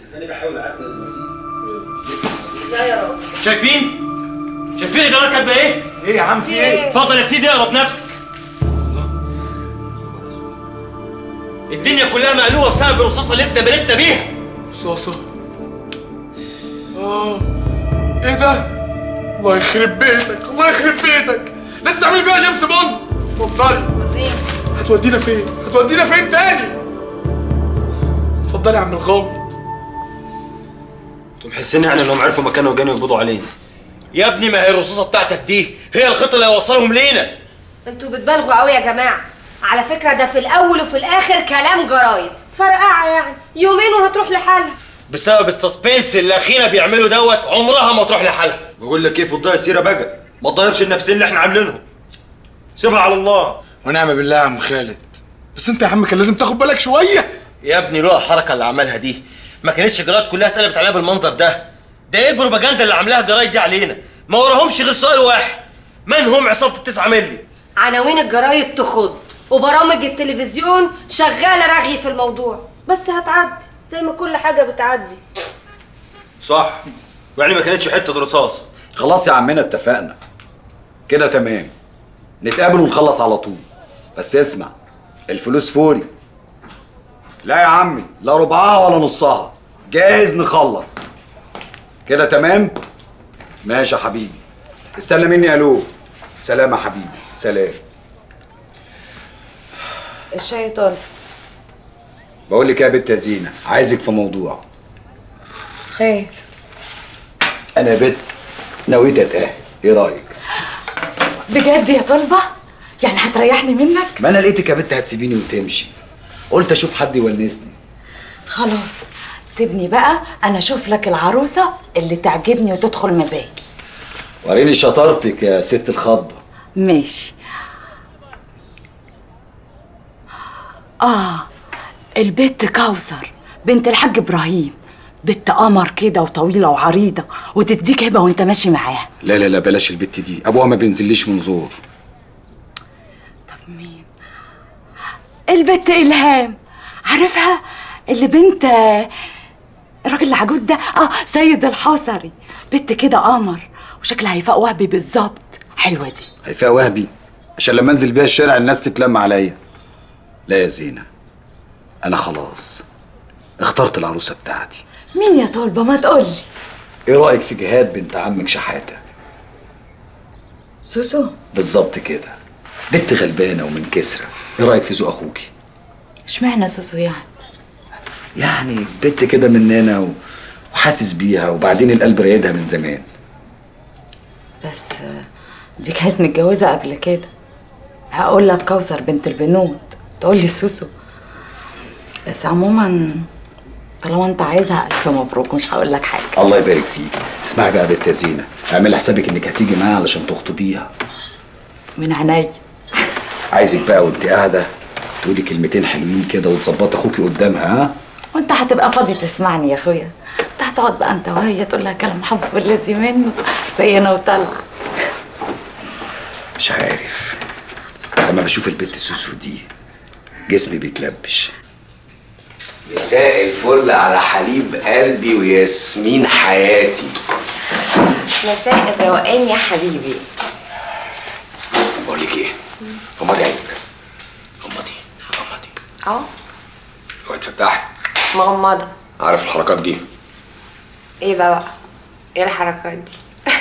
انا بحاول اعدل الوسيط لا يا راجل شايفين شايفين الجرات كاتبه ايه ايه يا عم في ايه اتفضل يا سيدي اقرب نفسك الدنيا كلها مقلوبه بسبب الرصاصه اللي انت بلدت بيها رصاصة اه ايه ده الله يخرب بيتك الله يخرب بيتك لسه تعمل فيها جيمس بوند اتفضلي فين هتودينا فين هتودينا فين تاني اتفضلي يا عم الغامض انتوا محسين يعني انهم عرفوا مكانه وجانوا يقبضوا علينا يا ابني ما هي الرصاصه بتاعتك دي هي الخطه اللي هيوصلهم لينا انتوا بتبالغوا قوي يا جماعه على فكره ده في الاول وفي الاخر كلام جرايد فرقعه يعني يومين وهتروح لحالها بسبب السسبنس اللي اخينا بيعملوا دوت عمرها ما تروح لحالها بقول لك ايه فضها سيره بقى ما تضيرش النفسين اللي احنا عاملينهم سيبها على الله ونعم بالله يا عم خالد بس انت يا عم كان لازم تاخد بالك شويه يا ابني لولا الحركه اللي عملها دي ما كانتش الجرايد كلها اتقلبت عليها بالمنظر ده ده ايه البروباجندا اللي عاملاها الجرايد دي علينا ما وراهمش غير سؤال واحد من هم عصابه التسعة ملي عناوين الجرايد تخض وبرامج التلفزيون شغاله رغي في الموضوع بس هتعدي زي ما كل حاجه بتعدي صح يعني ما كانتش حته رصاص خلاص يا عمنا اتفقنا كده تمام نتقابل ونخلص على طول بس اسمع الفلوس فوري لا يا عمي لا ربعها ولا نصها جاهز نخلص كده تمام ماشي يا حبيبي استنى مني الو سلام يا حبيبي سلام الشاي طالب بقول لك إيه يا بنت يا زينه عايزك في موضوع خير انا يا بنت نويت اتاهل ايه رايك بجد يا طلبة يعني هتريحني منك ما انا لقيتك يا بنت هتسيبيني وتمشي قلت اشوف حد يونسني خلاص سيبني بقى انا اشوف لك العروسة اللي تعجبني وتدخل مزاجي وريني شطارتك يا ست الخضبه ماشي اه البت كوثر بنت الحاج ابراهيم بنت قمر كده وطويلة وعريضة وتديك هبة وانت ماشي معاها لا لا لا بلاش البت دي ابوها ما بينزليش من زور البت إلهام عارفها اللي بنت الراجل العجوز ده اه سيد الحصري بنت كده قمر وشكلها هيفاء وهبي بالظبط حلوة دي هيفاء وهبي عشان لما انزل بيها الشارع الناس تتلم عليا لا يا زينه انا خلاص اخترت العروسه بتاعتي مين يا طلبة ما تقولي ايه رايك في جهاد بنت عمك شحاته سوسو بالظبط كده بنت غلبانه ومن كسره ايه رايك في ذوق اخوكي اشمعنى سوسو يعني يعني بنت كده مننا و... وحاسس بيها وبعدين القلب رايدها من زمان بس آه، دي كانت متجوزة قبل كده هقول لك كوثر بنت البنود تقول لي سوسو بس عموما طالما انت عايزها الف مبروك مش هقول لك حاجه الله يبارك فيك اسمعي بقى يا بنت يا زينه اعملي حسابك انك هتيجي معايا علشان تخطبيها من عينيا عايزك بقى وانت قاعده تقولي كلمتين حلوين كده وتظبطي اخوكي قدامها ها وانت هتبقى فاضي تسمعني يا اخويا انت هتقعد بقى انت وهي تقول لها كلام حب والذي منه زي انا وطلع مش عارف لما بشوف البنت سوسو دي جسمي بيتلبش مساء الفل على حليب قلبي وياسمين حياتي مساء الروقان يا حبيبي بقول لك ايه غمضي عينك غمضي غمضي اه اوعي تفتحي مغمضة عارف الحركات دي ايه ده بقى ايه الحركات دي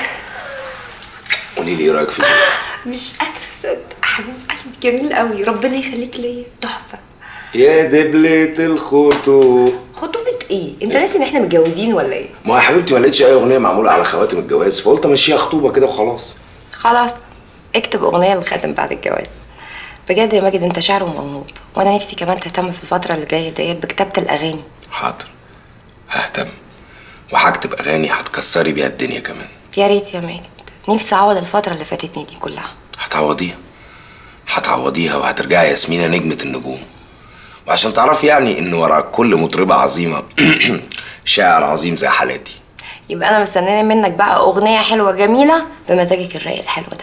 قولي لي ايه رايك في دي مش قادرة اصدق حبيب قلبي جميل قوي ربنا يخليك ليا تحفة يا دبلة الخطوب خطوبة ايه انت ناسي ان احنا متجوزين ولا ايه ما يا حبيبتي ما لقيتش اي اغنيه معموله على خواتم الجواز فقلت امشيها خطوبه كده وخلاص خلاص اكتب اغنية للخاتم بعد الجواز بجد يا ماجد انت شاعر وموهوب وانا نفسي كمان تهتم في الفترة اللي جاية ديت بكتابة الاغاني حاضر ههتم وهكتب اغاني هتكسري بيها الدنيا كمان يا ريت يا ماجد نفسي اعوض الفترة اللي فاتتني دي كلها هتعوضيها هتعوضيها وهترجعي ياسمينة نجمة النجوم وعشان تعرفي يعني ان ورا كل مطربة عظيمة شاعر عظيم زي حالاتي يبقى انا مستنيه منك بقى اغنيه حلوه جميله بمزاجك الرايق الحلو ده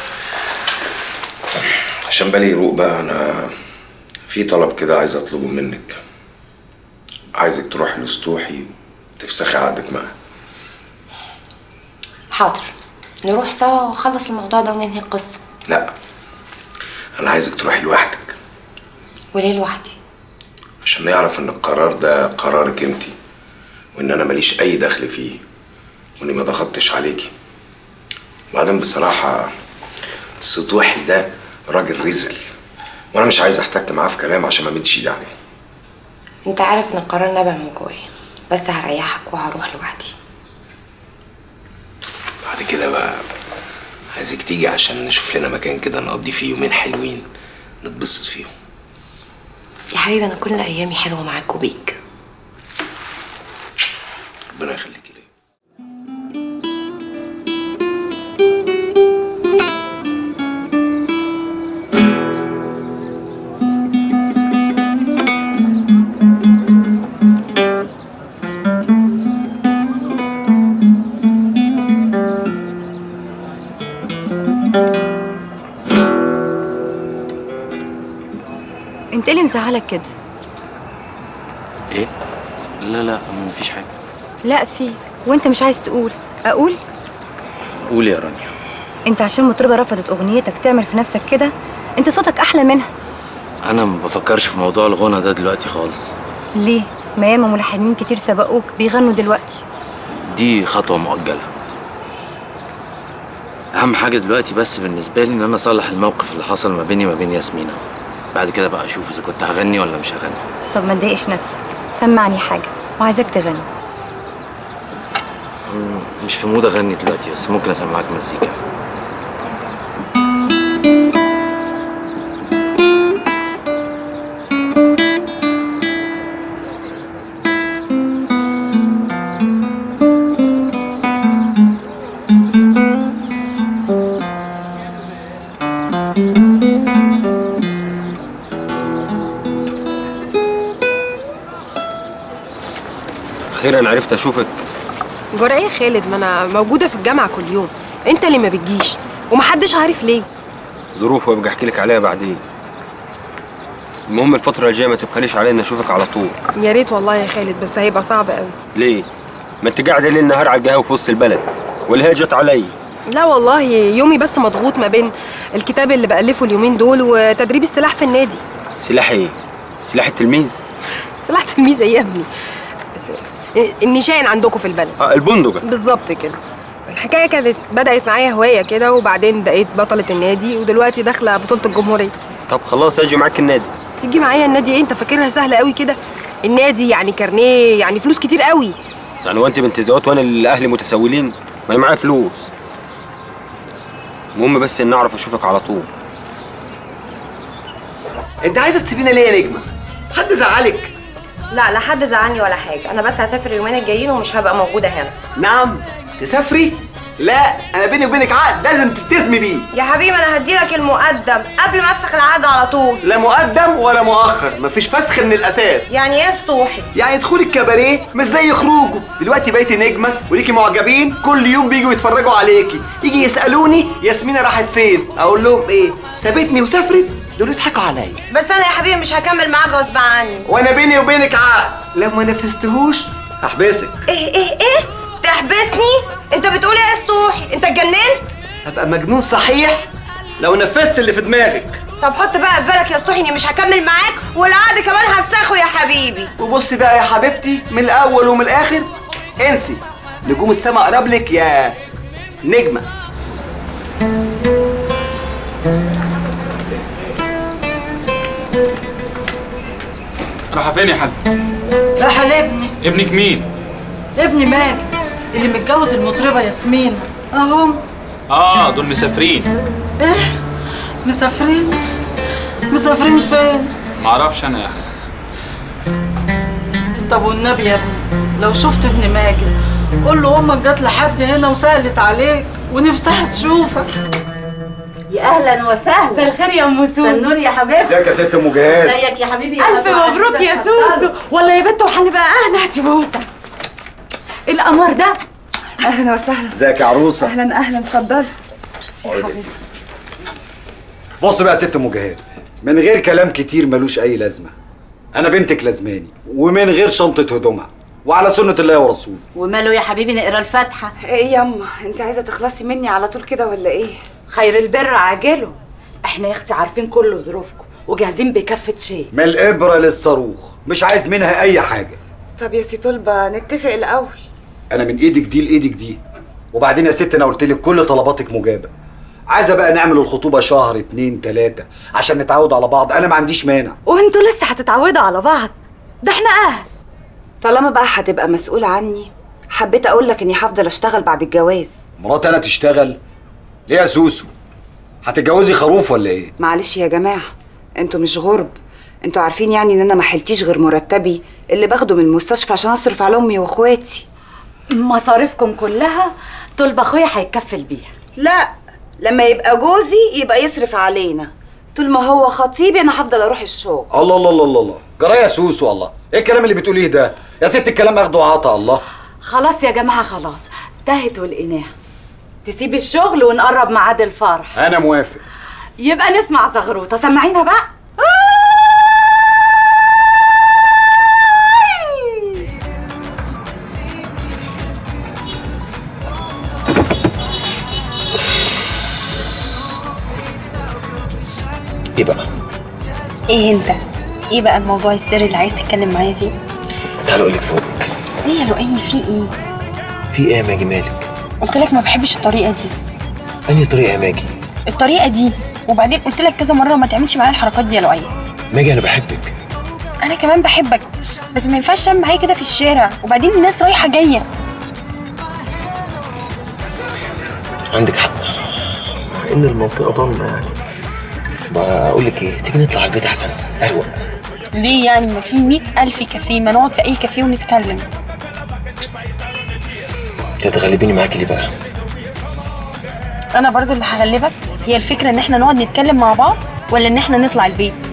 عشان بالي يروق بقى انا في طلب كده عايز اطلبه منك عايزك تروحي لسطوحي تفسخي عقدك معاه حاضر نروح سوا ونخلص الموضوع ده وننهي القصه لا انا عايزك تروحي لوحدك وليه لوحدي عشان نعرف ان القرار ده قرارك انت وان انا ماليش اي دخل فيه واني ما ضغطتش عليكي وبعدين بصراحة السطوحي ده راجل رزل وانا مش عايز احتك معاه في كلام عشان ما مدش ايدي عليه انت عارف ان القرار نبع من جوايا بس هريحك وهروح لوحدي بعد كده بقى عايزك تيجي عشان نشوف لنا مكان كده نقضي فيه يومين حلوين نتبسط فيهم يا حبيبي انا كل ايامي حلوه معاك وبيك ربنا يخليكي ليا انت ايه اللي مزعلك كده ايه لا لا مفيش حاجه لا في وانت مش عايز تقول اقول قولي يا رانيا انت عشان مطربه رفضت اغنيتك تعمل في نفسك كده انت صوتك احلى منها انا ما بفكرش في موضوع الغنى ده دلوقتي خالص ليه ما ياما ملحنين كتير سبقوك بيغنوا دلوقتي دي خطوه مؤجله اهم حاجه دلوقتي بس بالنسبه لي ان انا اصلح الموقف اللي حصل ما بيني وما بين ياسمينة بعد كده بقى اشوف اذا كنت هغني ولا مش هغني طب ما تضايقش نفسك سمعني حاجه وعايزاك تغني مم، مش في مود اغني دلوقتي بس ممكن اسمعك مزيكا اخيرا عرفت اشوفك جرأة يا خالد ما انا موجوده في الجامعه كل يوم انت اللي ما بتجيش ومحدش عارف ليه ظروف وابقى احكي لك عليها بعدين المهم الفترة الجاية ما تبخليش عليا اني اشوفك على طول يا ريت والله يا خالد بس هيبقى صعب قوي ليه؟ ما انت قاعدة ليل نهار على القهوة في وسط البلد ولا هي جت عليا لا والله يومي بس مضغوط ما بين الكتاب اللي بألفه اليومين دول وتدريب السلاح في النادي سلاح ايه؟ سلاح التلميذ؟ سلاح تلميذ ايه يا ابني بس النشان عندكم في البلد اه البندقة بالظبط كده الحكايه كانت بدات معايا هوايه كده وبعدين بقيت بطله النادي ودلوقتي داخله بطوله الجمهوريه طب خلاص اجي معاك النادي تيجي معايا النادي ايه انت فاكرها سهله قوي كده النادي يعني كارنيه يعني فلوس كتير قوي يعني وانت بنت زوات وانا اللي اهلي متسولين ما انا معايا فلوس المهم بس ان اعرف اشوفك على طول انت عايزه تسيبينا ليه يا نجمه حد زعلك لا لا حد زعلني ولا حاجه انا بس هسافر اليومين الجايين ومش هبقى موجوده هنا نعم تسافري لا انا بيني وبينك عقد لازم تلتزمي بيه يا حبيبي انا هديلك المقدم قبل ما افسخ العقد على طول لا مقدم ولا مؤخر مفيش فسخ من الاساس يعني ايه سطوحي يعني دخول الكباريه مش زي خروجه دلوقتي بقيتي نجمه وليكي معجبين كل يوم بيجوا يتفرجوا عليكي يجي يسالوني ياسمينه راحت فين اقول لهم ايه سابتني وسافرت دول يضحكوا عليا بس انا يا حبيبي مش هكمل معاك غصب عني وانا بيني وبينك عقد لو ما نفذتهوش هحبسك ايه ايه ايه تحبسني انت بتقول ايه يا سطوحي انت اتجننت هبقى مجنون صحيح لو نفذت اللي في دماغك طب حط بقى في بالك يا سطوحي اني مش هكمل معاك والعقد كمان هفسخه يا حبيبي وبصي بقى يا حبيبتي من الاول ومن الاخر انسي نجوم السماء قرب لك يا نجمه راح فين يا حاج راح لابني ابنك مين ابني ماجد اللي متجوز المطربه ياسمين اهم اه دول مسافرين ايه مسافرين مسافرين فين معرفش انا يا حاج طب والنبي يا ابني لو شفت ابن ماجد قول له امك جت لحد هنا وسالت عليك ونفسها تشوفك يا اهلا وسهلا مساء الخير يا ام سوسو سنون يا حبيبتي ازيك يا ست ام جهاد ازيك يا حبيبي يا ألف حبيبي. مبروك يا سوسو والله يا بنت وهنبقى أهل هاتي بوسة القمر ده اهلا وسهلا ازيك يا عروسه اهلا اهلا اتفضلي بص بقى يا ست ام جهاد من غير كلام كتير ملوش اي لازمه انا بنتك لازماني ومن غير شنطه هدومها وعلى سنه الله ورسوله وماله يا حبيبي نقرا الفاتحه ايه ياما انت عايزه تخلصي مني على طول كده ولا ايه خير البر عاجله احنا يا اختي عارفين كل ظروفكم وجاهزين بكفه شيء من الابره للصاروخ مش عايز منها اي حاجه طب يا سي طلبه نتفق الاول انا من ايدك دي لايدك دي وبعدين يا ست انا قلت لك كل طلباتك مجابه عايزه بقى نعمل الخطوبه شهر اتنين تلاته عشان نتعود على بعض انا ما عنديش مانع وانتوا لسه هتتعودوا على بعض ده احنا اهل طالما بقى هتبقى مسؤول عني حبيت اقول لك اني هفضل اشتغل بعد الجواز مراتي انا تشتغل ليه يا سوسو هتتجوزي خروف ولا ايه معلش يا جماعه انتوا مش غرب انتوا عارفين يعني ان انا ما حلتيش غير مرتبي اللي باخده من المستشفى عشان اصرف على امي واخواتي مصاريفكم كلها طلب اخويا هيتكفل بيها لا لما يبقى جوزي يبقى يصرف علينا طول ما هو خطيبي انا هفضل اروح الشغل الله الله الله الله الله جرى يا سوسو الله ايه الكلام اللي بتقوليه ده يا ست الكلام اخده وعطا الله خلاص يا جماعه خلاص تهت ولقيناها تسيب الشغل ونقرب ميعاد الفرح انا موافق يبقى نسمع زغروطه سمعينا بقى ايه بقى ايه انت ايه بقى الموضوع السري اللي عايز تتكلم معايا فيه تعالى اقول لك فوق ايه يا لؤي في ايه في ايه يا ماجي مالك قلت لك ما بحبش الطريقه دي انهي طريقه يا ماجي الطريقه دي وبعدين قلت لك كذا مره ما تعملش معايا الحركات دي يا لؤي ماجي انا بحبك انا كمان بحبك بس ما ينفعش تعمل معايا كده في الشارع وبعدين الناس رايحه جايه عندك حق مع ان المنطقه ضلمه يعني بقى اقول لك ايه تيجي نطلع على البيت احسن اروق ليه يعني ما في مئة ألف كافيه ما نقعد في أي كافيه ونتكلم تتغلبيني معاكي ليه بقى أنا برضو اللي هغلبك هي الفكرة إن إحنا نقعد نتكلم مع بعض ولا إن إحنا نطلع البيت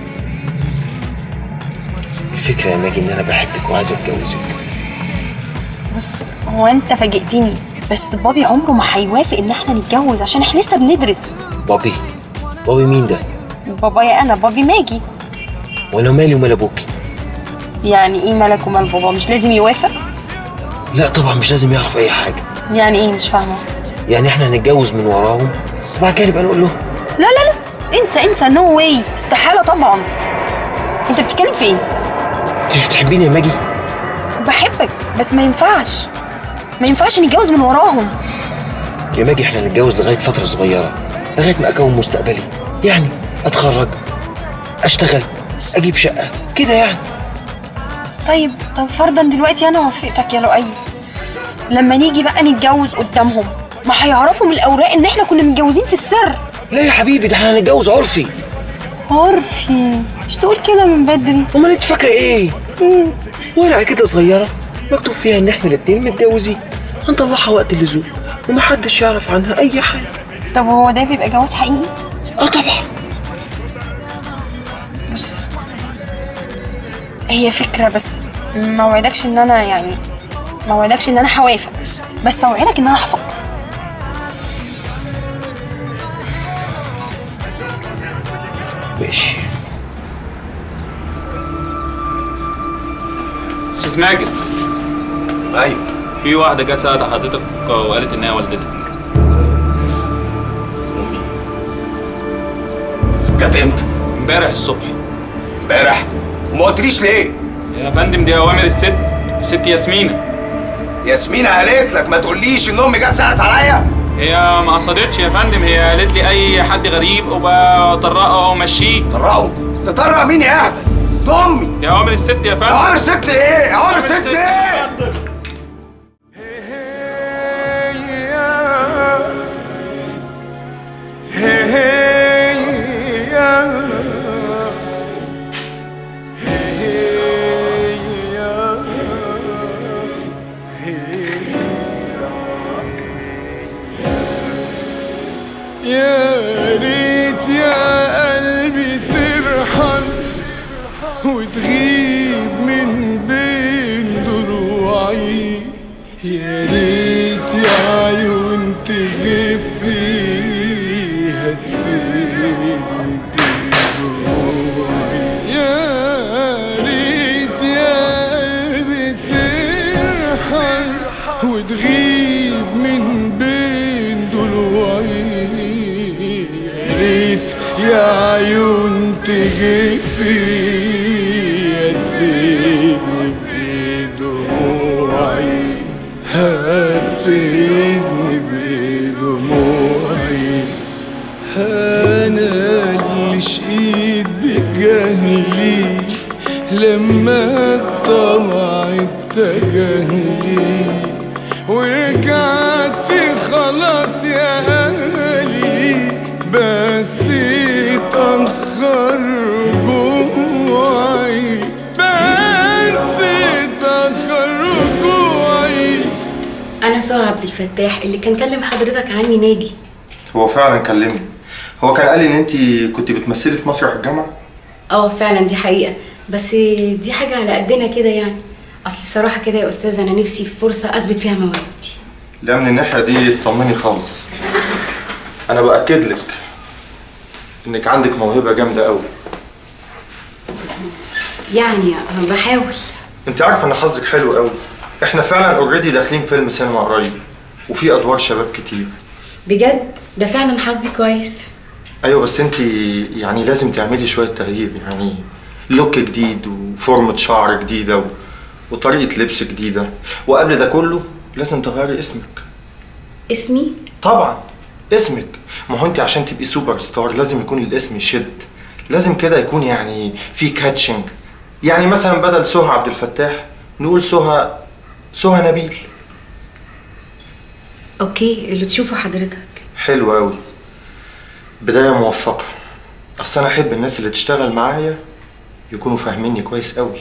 الفكره يا ماجي ان انا بحبك وعايز اتجوزك بص هو أنت فاجئتني بس بابي عمره ما هيوافق إن إحنا نتجوز عشان إحنا لسه بندرس بابي بابي مين ده بابايا أنا بابي ماجي وانا مالي ومال ابوكي يعني إيه مالك ومال بابا مش لازم يوافق لا طبعا مش لازم يعرف اي حاجه يعني إيه مش فاهمة يعني احنا هنتجوز من وراهم وبعد كده نبقى نقول له لا لا لا انسى انسى نو واي استحالة طبعا انت بتتكلم في ايه؟ انت مش بتحبيني يا ماجي بحبك بس ما ينفعش ما ينفعش نتجوز من وراهم يا ماجي احنا هنتجوز لغايه فتره صغيره لغايه ما اكون مستقبلي يعني اتخرج اشتغل اجيب شقه كده يعني طيب طب فرضا دلوقتي انا وافقتك يا لؤي لما نيجي بقى نتجوز قدامهم ما هيعرفوا من الاوراق ان احنا كنا متجوزين في السر لا يا حبيبي ده احنا هنتجوز عرفي عرفي مش تقول كده من بدري امال انت فاكره ايه ورقه كده صغيره مكتوب فيها ان احنا الاتنين متجوزين هنطلعها وقت اللزوم ومحدش يعرف عنها اي حاجه طب هو ده بيبقى جواز حقيقي اه طبعا بص هي فكرة بس ما وعدكش ان انا يعني ما وعدكش ان انا هوافق بس اوعدك ان انا هفكر ماشي استاذ ماجد ايوه في واحده جت سالت حضرتك وقالت ان هي والدتك جت امتى امبارح الصبح امبارح وما قلتليش ليه يا فندم دي اوامر الست الست ياسمينه ياسمين قالت لك ما تقوليش ان امي جت سالت عليا هي ما قصدتش يا فندم هي قالت لي اي حد غريب وبطرقه او مشيه طرقه تطرق مين يا اهبل ده امي دي اوامر الست يا فندم اوامر ست ايه اوامر ست ايه يا ريت يا قلبي ترحل وتغيب من بين ضلوعي يا ريت يا عيون تجف فيها تفيدني بدموعي يا ريت يا قلبي ترحل وتغيب من بين ضلوعي يا ريت يا عيون تجفي تفيدني بدموعي هتفيدني بدموعي انا اللي شقيت بجهلي لما الطمع اتجهلي ورجعت خلاص يا اهلي بس اتأخر رجوعي بس اتأخر رجوعي انا ساره عبد الفتاح اللي كان كلم حضرتك عني ناجي هو فعلا كلمني هو كان قال لي ان انت كنت بتمثلي في مسرح الجامعه اه فعلا دي حقيقه بس دي حاجه على قدنا كده يعني اصل بصراحه كده يا استاذ انا نفسي في فرصه اثبت فيها مواهبتي لا من الناحيه دي اطمني خالص انا باكد لك انك عندك موهبه جامده قوي يعني أنا بحاول انت عارفه ان حظك حلو قوي احنا فعلا اوريدي داخلين فيلم سينما قريب وفي ادوار شباب كتير بجد ده فعلا حظي كويس ايوه بس انت يعني لازم تعملي شويه تغيير يعني لوك جديد وفورمه شعر جديده و... وطريقه لبس جديده وقبل ده كله لازم تغيري اسمك اسمي طبعا اسمك ما هو انت عشان تبقي سوبر ستار لازم يكون الاسم يشد لازم كده يكون يعني في كاتشنج يعني مثلا بدل سهى عبد الفتاح نقول سهى سهى نبيل اوكي اللي تشوفه حضرتك حلو قوي بدايه موفقه اصل انا احب الناس اللي تشتغل معايا يكونوا فاهميني كويس قوي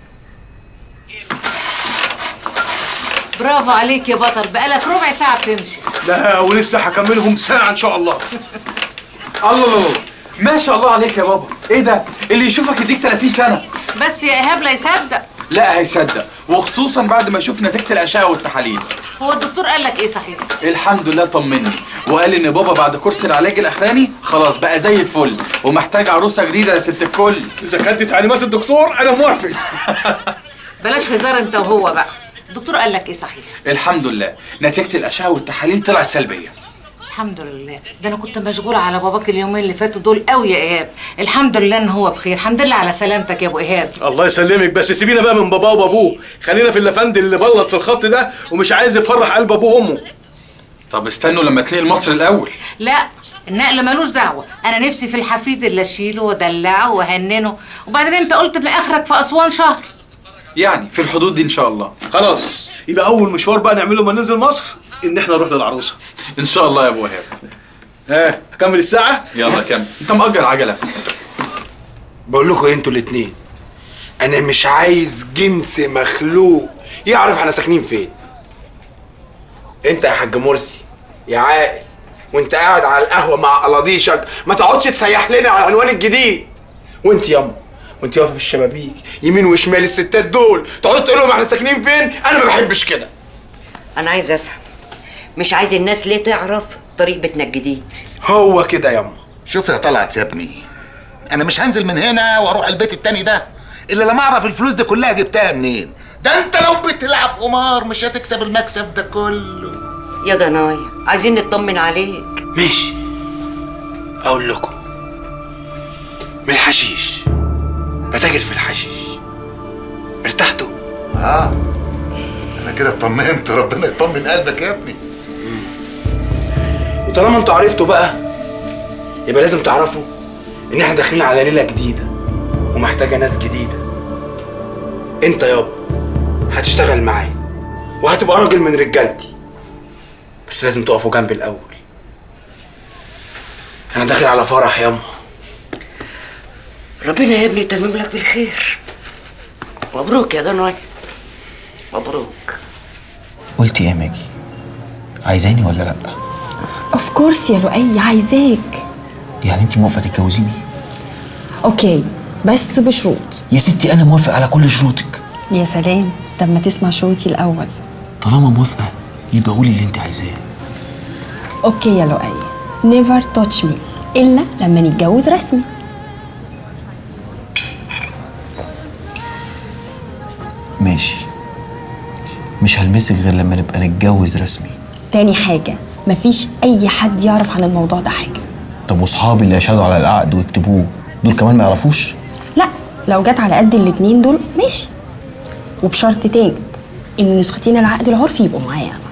برافو عليك يا بطل بقالك ربع ساعة بتمشي لا ولسه هكملهم ساعة إن شاء الله الله الله الله. ما شاء الله عليك يا بابا إيه ده؟ اللي يشوفك يديك 30 سنة بس يا إيهاب لا يصدق لا هيصدق وخصوصا بعد ما يشوف نتيجة الأشعة والتحاليل هو الدكتور قال لك إيه صحيح؟ الحمد لله طمني وقال إن بابا بعد كورس العلاج الأخراني خلاص بقى زي الفل ومحتاج عروسة جديدة يا ست الكل إذا كانت تعليمات الدكتور أنا موافق بلاش هزار أنت وهو بقى الدكتور قال لك إيه صحيح؟ الحمد لله نتيجة الأشعة والتحاليل طلعت سلبية الحمد لله ده انا كنت مشغوله على باباك اليومين اللي فاتوا دول قوي يا ايهاب الحمد لله ان هو بخير الحمد لله على سلامتك يا ابو ايهاب الله يسلمك بس سيبينا بقى من باباه وبابوه خلينا في اللفند اللي بلط في الخط ده ومش عايز يفرح قلب ابوه وامه طب استنوا لما تنقل مصر الاول لا النقل ملوش دعوه انا نفسي في الحفيد اللي اشيله وادلعه واهننه وبعدين انت قلت ان اخرك في اسوان شهر يعني في الحدود دي ان شاء الله خلاص يبقى اول مشوار بقى نعمله لما ننزل مصر ان احنا نروح للعروسه ان شاء الله يا ابو ايهاب ها اكمل الساعه يلا كمل انت مأجر عجله بقول لكم إيه انتوا الاتنين انا مش عايز جنس مخلوق يعرف احنا ساكنين فين انت يا حاج مرسي يا عاقل وانت قاعد على القهوه مع قلاضيشك ما تقعدش تسيح لنا على العنوان الجديد وانت ياما وانت واقفه في الشبابيك يمين وشمال الستات دول تقعد تقول لهم احنا ساكنين فين انا ما بحبش كده انا عايز افهم مش عايز الناس ليه تعرف طريق بيتنا الجديد هو كده ياما شوف يا طلعت يا ابني انا مش هنزل من هنا واروح البيت التاني ده الا لما اعرف الفلوس دي كلها جبتها منين ده انت لو بتلعب قمار مش هتكسب المكسب ده كله يا ضنايا عايزين نطمن عليك ماشي اقول لكم من الحشيش بتاجر في الحشيش ارتحتوا اه انا كده اطمنت ربنا يطمن قلبك يا ابني وطالما انتوا عرفتوا بقى يبقى لازم تعرفوا ان احنا داخلين على ليله جديده ومحتاجه ناس جديده انت يابا هتشتغل معايا وهتبقى راجل من رجالتي بس لازم تقفوا جنبي الاول انا داخل على فرح ياما ربنا يا ابني يتمم لك بالخير مبروك يا ضنايا مبروك قلت ايه يا ماجي عايزاني ولا لا اوف كورس يا لؤي عايزاك يعني انت موافقه تتجوزيني اوكي بس بشروط يا ستي انا موافق على كل شروطك يا سلام طب ما تسمع شروطي الاول طالما موافقه يبقى قولي اللي انت عايزاه اوكي يا لؤي نيفر تاتش مي الا لما نتجوز رسمي ماشي مش هلمسك غير لما نبقى نتجوز رسمي تاني حاجة مفيش أي حد يعرف عن الموضوع ده حاجة طب واصحابي اللي هيشهدوا على العقد ويكتبوه دول كمان ما يعرفوش لا لو جت على قد الاتنين دول ماشي وبشرط تالت إن نسختين العقد العرفي يبقوا معايا أنا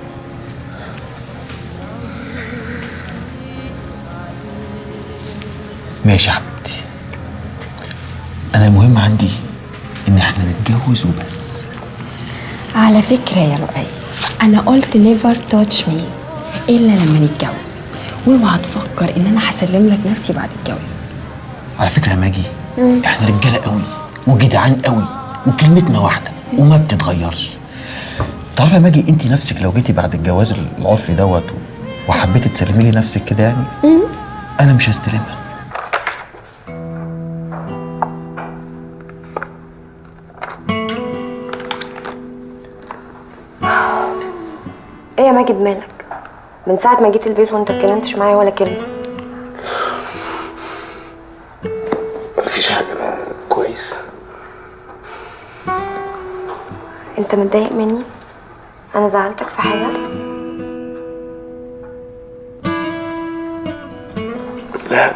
ماشي يا حبيبتي انا المهم عندي ان احنا نتجوز وبس على فكرة يا لؤي أنا قلت نيفر تاتش مي إلا لما نتجوز واوعى تفكر إن أنا هسلم لك نفسي بعد الجواز على فكره يا ماجي احنا رجاله قوي وجدعان قوي وكلمتنا واحده وما بتتغيرش تعرفي يا ماجي انت نفسك لو جيتي بعد الجواز العرفي دوت وحبيتي تسلمي لي نفسك كده يعني انا مش هستلمها ايه يا ماجد مالك من ساعة ما جيت البيت وانت اتكلمتش معايا ولا كلمة مفيش حاجة أنا كويس انت متضايق مني انا زعلتك في حاجة لا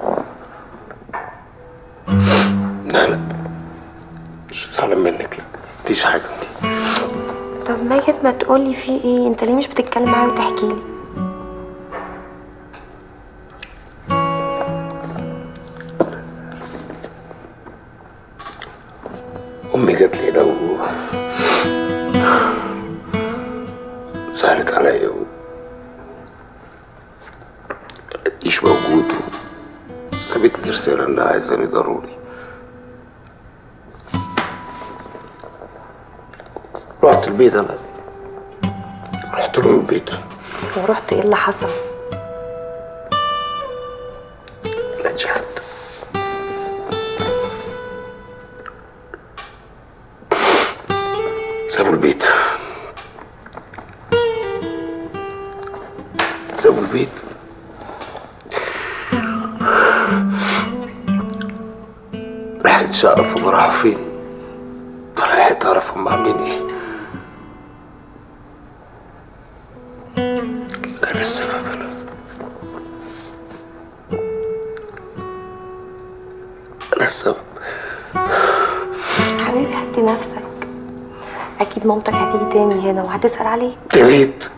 لا لا مش زعلان منك لا مفيش حاجة انتي طب ماجد ما تقولي في ايه انت ليه مش بتتكلم معايا وتحكي لي أمي جات لي هنا و سألت عليا و مش موجود و سابت لي رسالة إنها عايزاني ضروري رحت البيت أنا رحت لهم البيت ورحت ايه اللي حصل ملقتش حد سابوا البيت سابوا البيت لحقتش اعرف هم راحوا فين ولا لحقت اعرف هم عاملين ايه انا السبب انا انا السبب حبيبي هدي نفسك اكيد مامتك هتيجي تاني هنا وهتسأل عليك يا ريت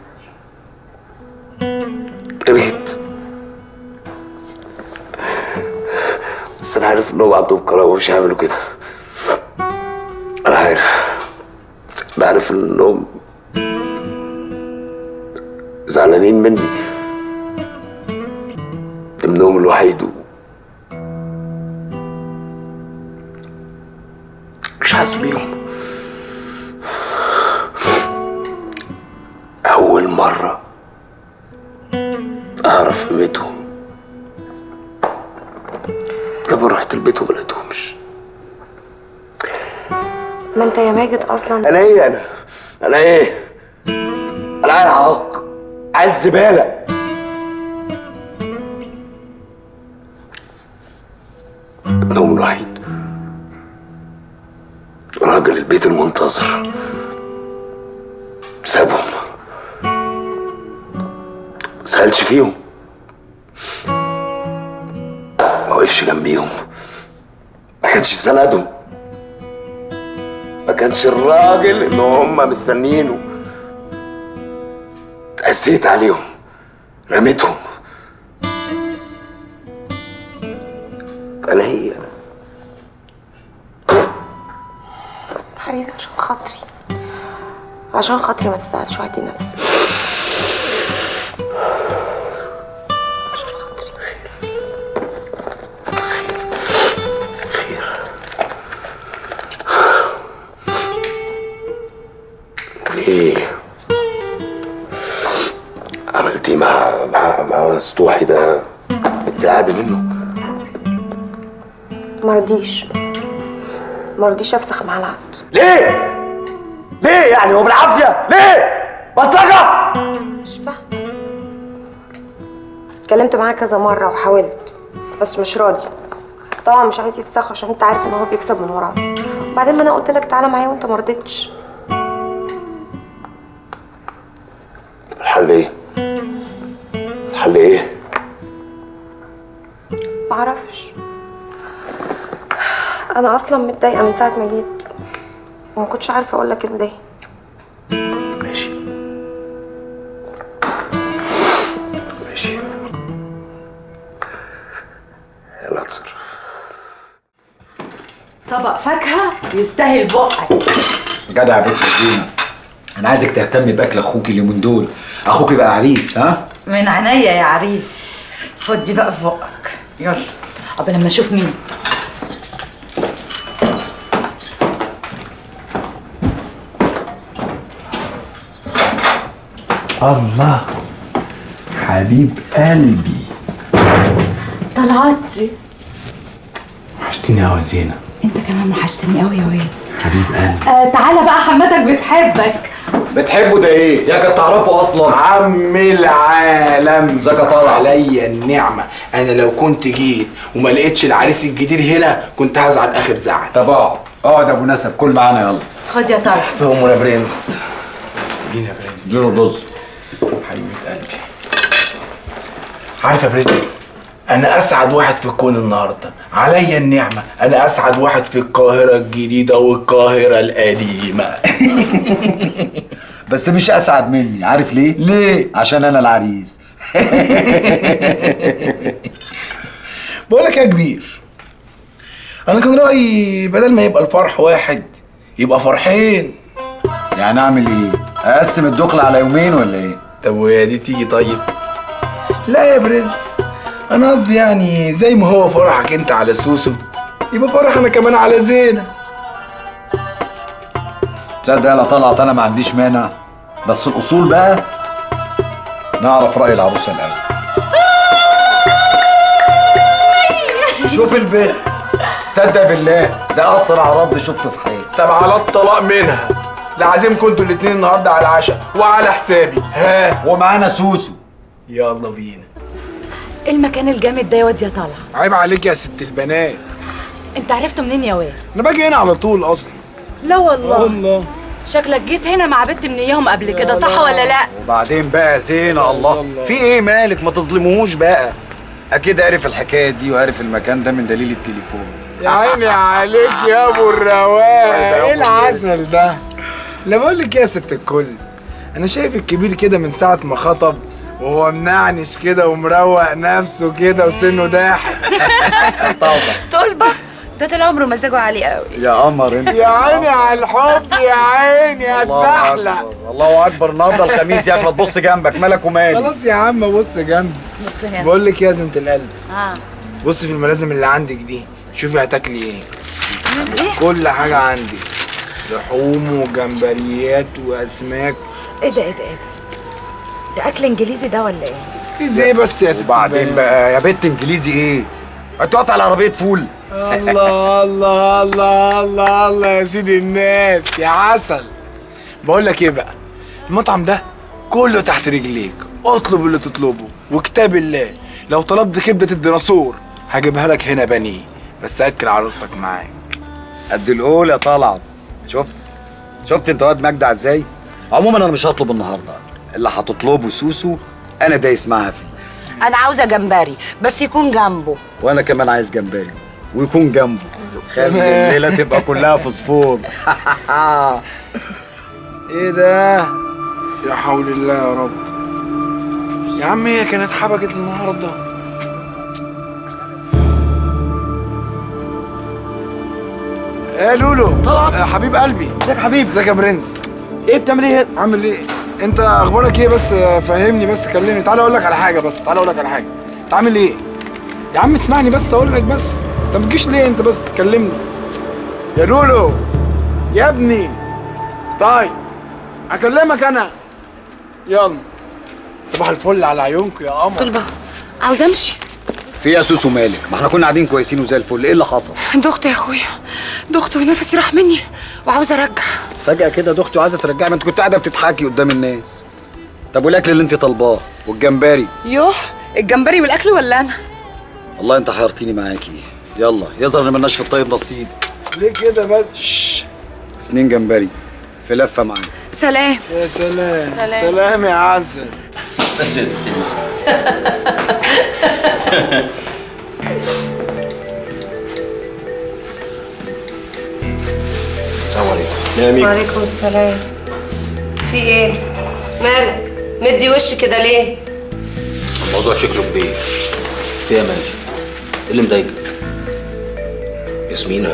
يا ريت بس انا عارف انهم عندهم كرامه ومش هيعملوا كده انا عارف انا عارف انهم زعلانين مني ابنهم الوحيد و- مش حاسس بيهم أول مرة أعرف قيمتهم لما رحت البيت وما لقيتهمش ما انت يا ماجد اصلا أنا إيه أنا؟ أنا إيه؟ أنا عيل عاق عيل زبالة ابنهم الوحيد راجل البيت المنتظر سابهم ما سألش فيهم ما وقفش جنبيهم ما كانش سندهم ما كانش الراجل اللي هم مستنيينه اتأسيت عليهم رميتهم انا هي حبيبي عشان خاطري عشان خاطري ما تزعلش وهدي نفسك عشان خاطري ليه عملتي مع مع مع سطوحي ده انت قاعده منه مرضيش مرضيش افسخ معاه العقد ليه ليه يعني هو بالعافيه ليه بلطجه مش فاهمة اتكلمت معاه كذا مرة وحاولت بس مش راضي طبعا مش عايز يفسخ عشان انت عارف ان هو بيكسب من وراه وبعدين ما انا قلت لك تعالى معايا وانت ما رضيتش الحل ايه الحل ايه معرفش انا اصلا متضايقه من ساعه ما جيت وما كنتش عارفه اقول لك ازاي ماشي ماشي يلا اتصرف طبق فاكهه يستاهل بقك جدع يا بنت زينة انا عايزك تهتمي باكل اخوك اليومين دول اخوك يبقى عريس ها من عينيا يا عريس خد دي بقى في بقك يلا قبل لما اشوف مين الله حبيب قلبي طلعتي وحشتيني قوي زينة انت كمان وحشتني قوي يا واد حبيب قلبي آه تعالى بقى حماتك بتحبك بتحبه ده ايه؟ يا كنت تعرفه اصلا عم العالم ازيك يا طارق عليا النعمة أنا لو كنت جيت وما لقيتش العريس الجديد هنا كنت هزعل آخر زعل طب اقعد اقعد يا ابو نسب كل معانا يلا خد يا طارق تؤمر يا برنس اديني يا برنس اديله الرز حبيبة قلبي عارف يا برنس أنا أسعد واحد في الكون النهاردة عليا النعمة أنا أسعد واحد في القاهرة الجديدة والقاهرة القديمة بس مش اسعد مني عارف ليه؟ ليه؟ عشان انا العريس بقول لك يا كبير أنا كان رأيي بدل ما يبقى الفرح واحد يبقى فرحين يعني اعمل ايه؟ اقسم الدخل على يومين ولا ايه؟ طب وهي دي تيجي طيب لا يا برنس انا قصدي يعني زي ما هو فرحك انت على سوسو يبقى فرح انا كمان على زينة تصدق يا طلعت انا ما عنديش مانع بس الاصول بقى نعرف راي العروسه الاول شوف البيت صدق بالله ده اسرع رد شفته في حياتي طب على الطلاق منها لعازمكم انتوا الاتنين النهارده على العشاء وعلى حسابي ها ومعانا سوسو يلا بينا ايه المكان الجامد ده يا واد يا طلع عيب عليك يا ست البنات انت عرفته منين يا واد انا باجي هنا على طول اصلا لا والله والله شكلك جيت هنا مع بنت من اياهم قبل كده صح ولا لا وبعدين بقى زينة الله في ايه مالك ما تظلموهوش بقى اكيد عرف الحكايه دي وعرف المكان ده من دليل التليفون يا عيني عليك يا ابو الرواق ايه العسل ده لا بقول لك يا ست الكل انا شايف الكبير كده من ساعه ما خطب وهو منعنش كده ومروق نفسه كده وسنه ضاحك طلبة ده طول عمره مزاجه عالي قوي يا قمر انت يا عيني على الحب يا عيني هتزحلق الله اكبر النهارده الخميس يا اخي ما تبص جنبك مالك ومالي خلاص يا عم بص جنبي بص هنا بقول لك يا زنت القلب اه بص في الملازم اللي عندك دي شوفي هتاكلي ايه كل حاجه عندي لحوم وجمبريات واسماك ايه ده ايه ده ايه ده ده اكل انجليزي ده ولا ايه ازاي بس يا ست وبعدين البنات؟ بقى يا بنت انجليزي ايه انت واقف على عربيه فول الله الله الله الله الله يا سيدي الناس يا عسل بقول لك ايه بقى المطعم ده كله تحت رجليك اطلب اللي تطلبه وكتاب الله لو طلبت كبده الديناصور هجيبها لك هنا بني بس اكل عروستك معاك قد القول يا طلعت شفت شفت انت واد مجدع ازاي عموما انا مش هطلب النهارده اللي هتطلبه سوسو انا دايس معاها فيه انا عاوزه جمبري بس يكون جنبه وانا كمان عايز جمبري ويكون جنبه خلي الليله تبقى كلها فوسفور ايه ده يا حول الله يا رب يا عم هي كانت حبكت النهارده ايه لولو طلعت آه حبيب قلبي ازيك يا حبيب ازيك يا برنس ايه بتعمل ايه عامل ايه انت اخبارك ايه بس آه، فهمني بس كلمني تعالى اقول لك على حاجه بس تعالى اقول لك على حاجه انت عامل ايه يا عم اسمعني بس اقول لك بس انت ما تجيش ليه انت بس كلمني يا لولو يا ابني طيب هكلمك انا يلا صباح الفل على عيونكم يا قمر طلبة عاوز امشي في يا سوسو مالك ما احنا كنا قاعدين كويسين وزي الفل ايه اللي حصل دخت يا اخويا دخت ونفسي راح مني وعاوزه ارجع فجاه كده دختي وعايزه ترجعي ما انت كنت قاعده بتضحكي قدام الناس طب والاكل اللي انت طالباه والجمبري يوه الجمبري والاكل ولا انا والله انت حيرتيني معاكي يلا يظهر ان مالناش في الطيب نصيب ليه كده بس اتنين جمبري في لفه معانا سلام يا سلام سلام. سلام يا عزة بس يا ست الناس السلام عليكم وعليكم السلام في ايه مالك مدي وش كده ليه الموضوع شكله كبير في يا ماجي ايه اللي مضايقك؟ ياسمينة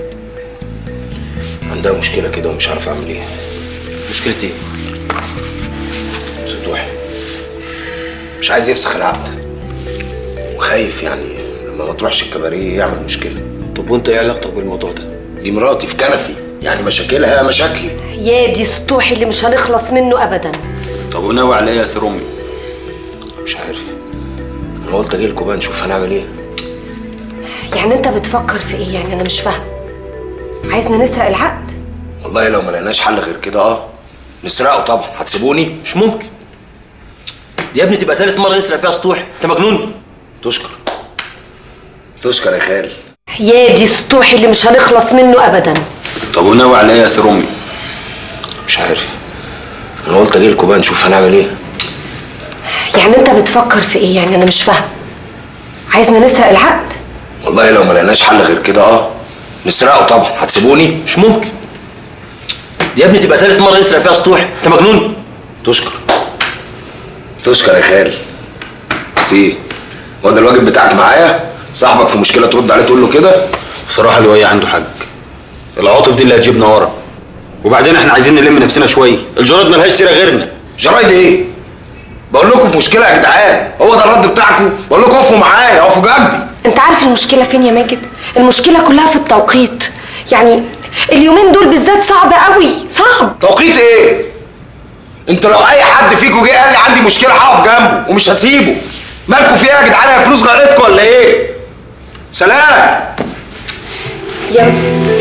عندها مشكلة كده ومش عارف أعمل إيه مشكلتي ايه؟ سطوحي مش عايز يفسخ العقد وخايف يعني لما ما تروحش الكباريه يعمل مشكلة طب وانت ايه علاقتك بالموضوع ده؟ دي مراتي في كنفي يعني مشاكلها مشاكلي يا دي سطوحي اللي مش هنخلص منه ابدا طب وناوي على ايه يا سير امي؟ مش عارف انا قلت اجي لكم بقى نشوف هنعمل ايه يعني انت بتفكر في ايه يعني انا مش فاهم عايزنا نسرق العقد والله لو ما لقيناش حل غير كده اه نسرقه طبعا هتسيبوني مش ممكن يا ابني تبقى ثالث مره نسرق فيها سطوح انت مجنون تشكر تشكر يا خالي يا دي سطوحي اللي مش هنخلص منه ابدا طب وناوي على ايه يا سير امي؟ مش عارف انا قلت اجي لكم بقى نشوف هنعمل ايه يعني انت بتفكر في ايه يعني انا مش فاهم عايزنا نسرق العقد والله لو ما لقيناش حل غير كده اه نسرقه طبعا هتسيبوني مش ممكن يا ابني تبقى ثالث مره نسرق فيها سطوح انت مجنون تشكر تشكر يا خالي بس ايه هو ده الواجب بتاعك معايا صاحبك في مشكله ترد عليه تقول له كده بصراحه اللي عنده حق العواطف دي اللي هتجيبنا ورا وبعدين احنا عايزين نلم نفسنا شويه الجراد ملهاش سيره غيرنا جرايد ايه بقول لكم في مشكله يا جدعان هو ده الرد بتاعكم بقول لكم اقفوا معايا اقفوا جنبي انت عارف المشكله فين يا ماجد المشكله كلها في التوقيت يعني اليومين دول بالذات صعب قوي صعب توقيت ايه انت لو اي حد فيكم جه قال لي عندي مشكله هقف جنبه ومش هسيبه مالكم في ايه يا جدعان هي فلوس غرقتكم ولا ايه سلام يا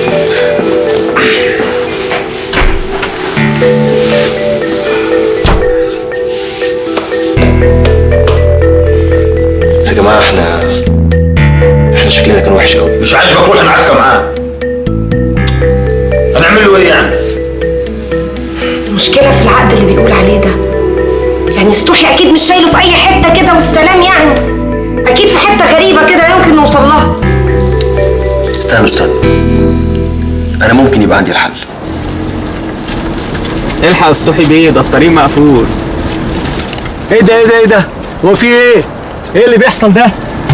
يا جماعه احنا احنا شكلنا كان وحش قوي مش عاجبك روح نعسكر معاه هنعمل له ايه يعني؟ المشكله في العقد اللي بيقول عليه ده يعني سطوحي اكيد مش شايله في اي حته كده والسلام يعني اكيد في حته غريبه كده يمكن نوصل لها استنوا استنوا انا ممكن يبقى عندي الحل الحق اسطوحي بيه ده الطريق مقفول ايه ده ايه ده ايه ده هو في ايه ايه اللي بيحصل ده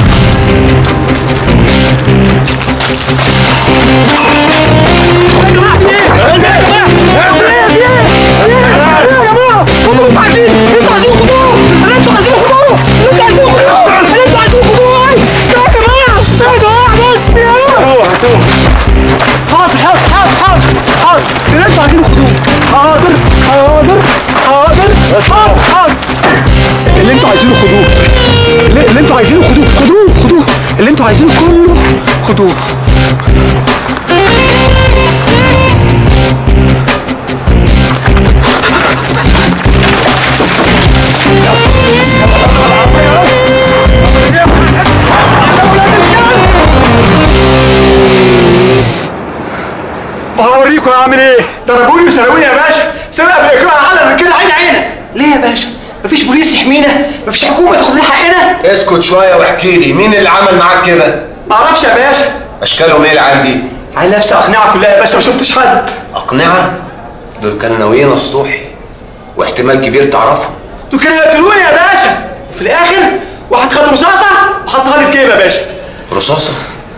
حاضر حاضر حاضر حاضر حاضر اللي انتوا عايزينه خدوه حاضر حاضر حاضر حاضر حاضر اللي انتوا عايزينه خدوه اللي اللي انتوا عايزينه خدوه خدوه خدوه اللي انتوا عايزينه كله خدوه هوريكم اعمل ايه ضربوني وسرقوني يا باشا سرقه بالاكراه على كده عين عينك ليه يا باشا مفيش بوليس يحمينا مفيش حكومه تاخد لنا حقنا اسكت شويه واحكي لي مين اللي عمل معاك كده معرفش يا باشا اشكالهم ايه العيال دي عيل لابسه اقنعه كلها يا باشا ما شفتش حد اقنعه دول كانوا ناويين اسطوحي واحتمال كبير تعرفهم دول كانوا يقتلوني يا باشا وفي الاخر واحد خد رصاصه وحطها لي في جيبي يا باشا رصاصه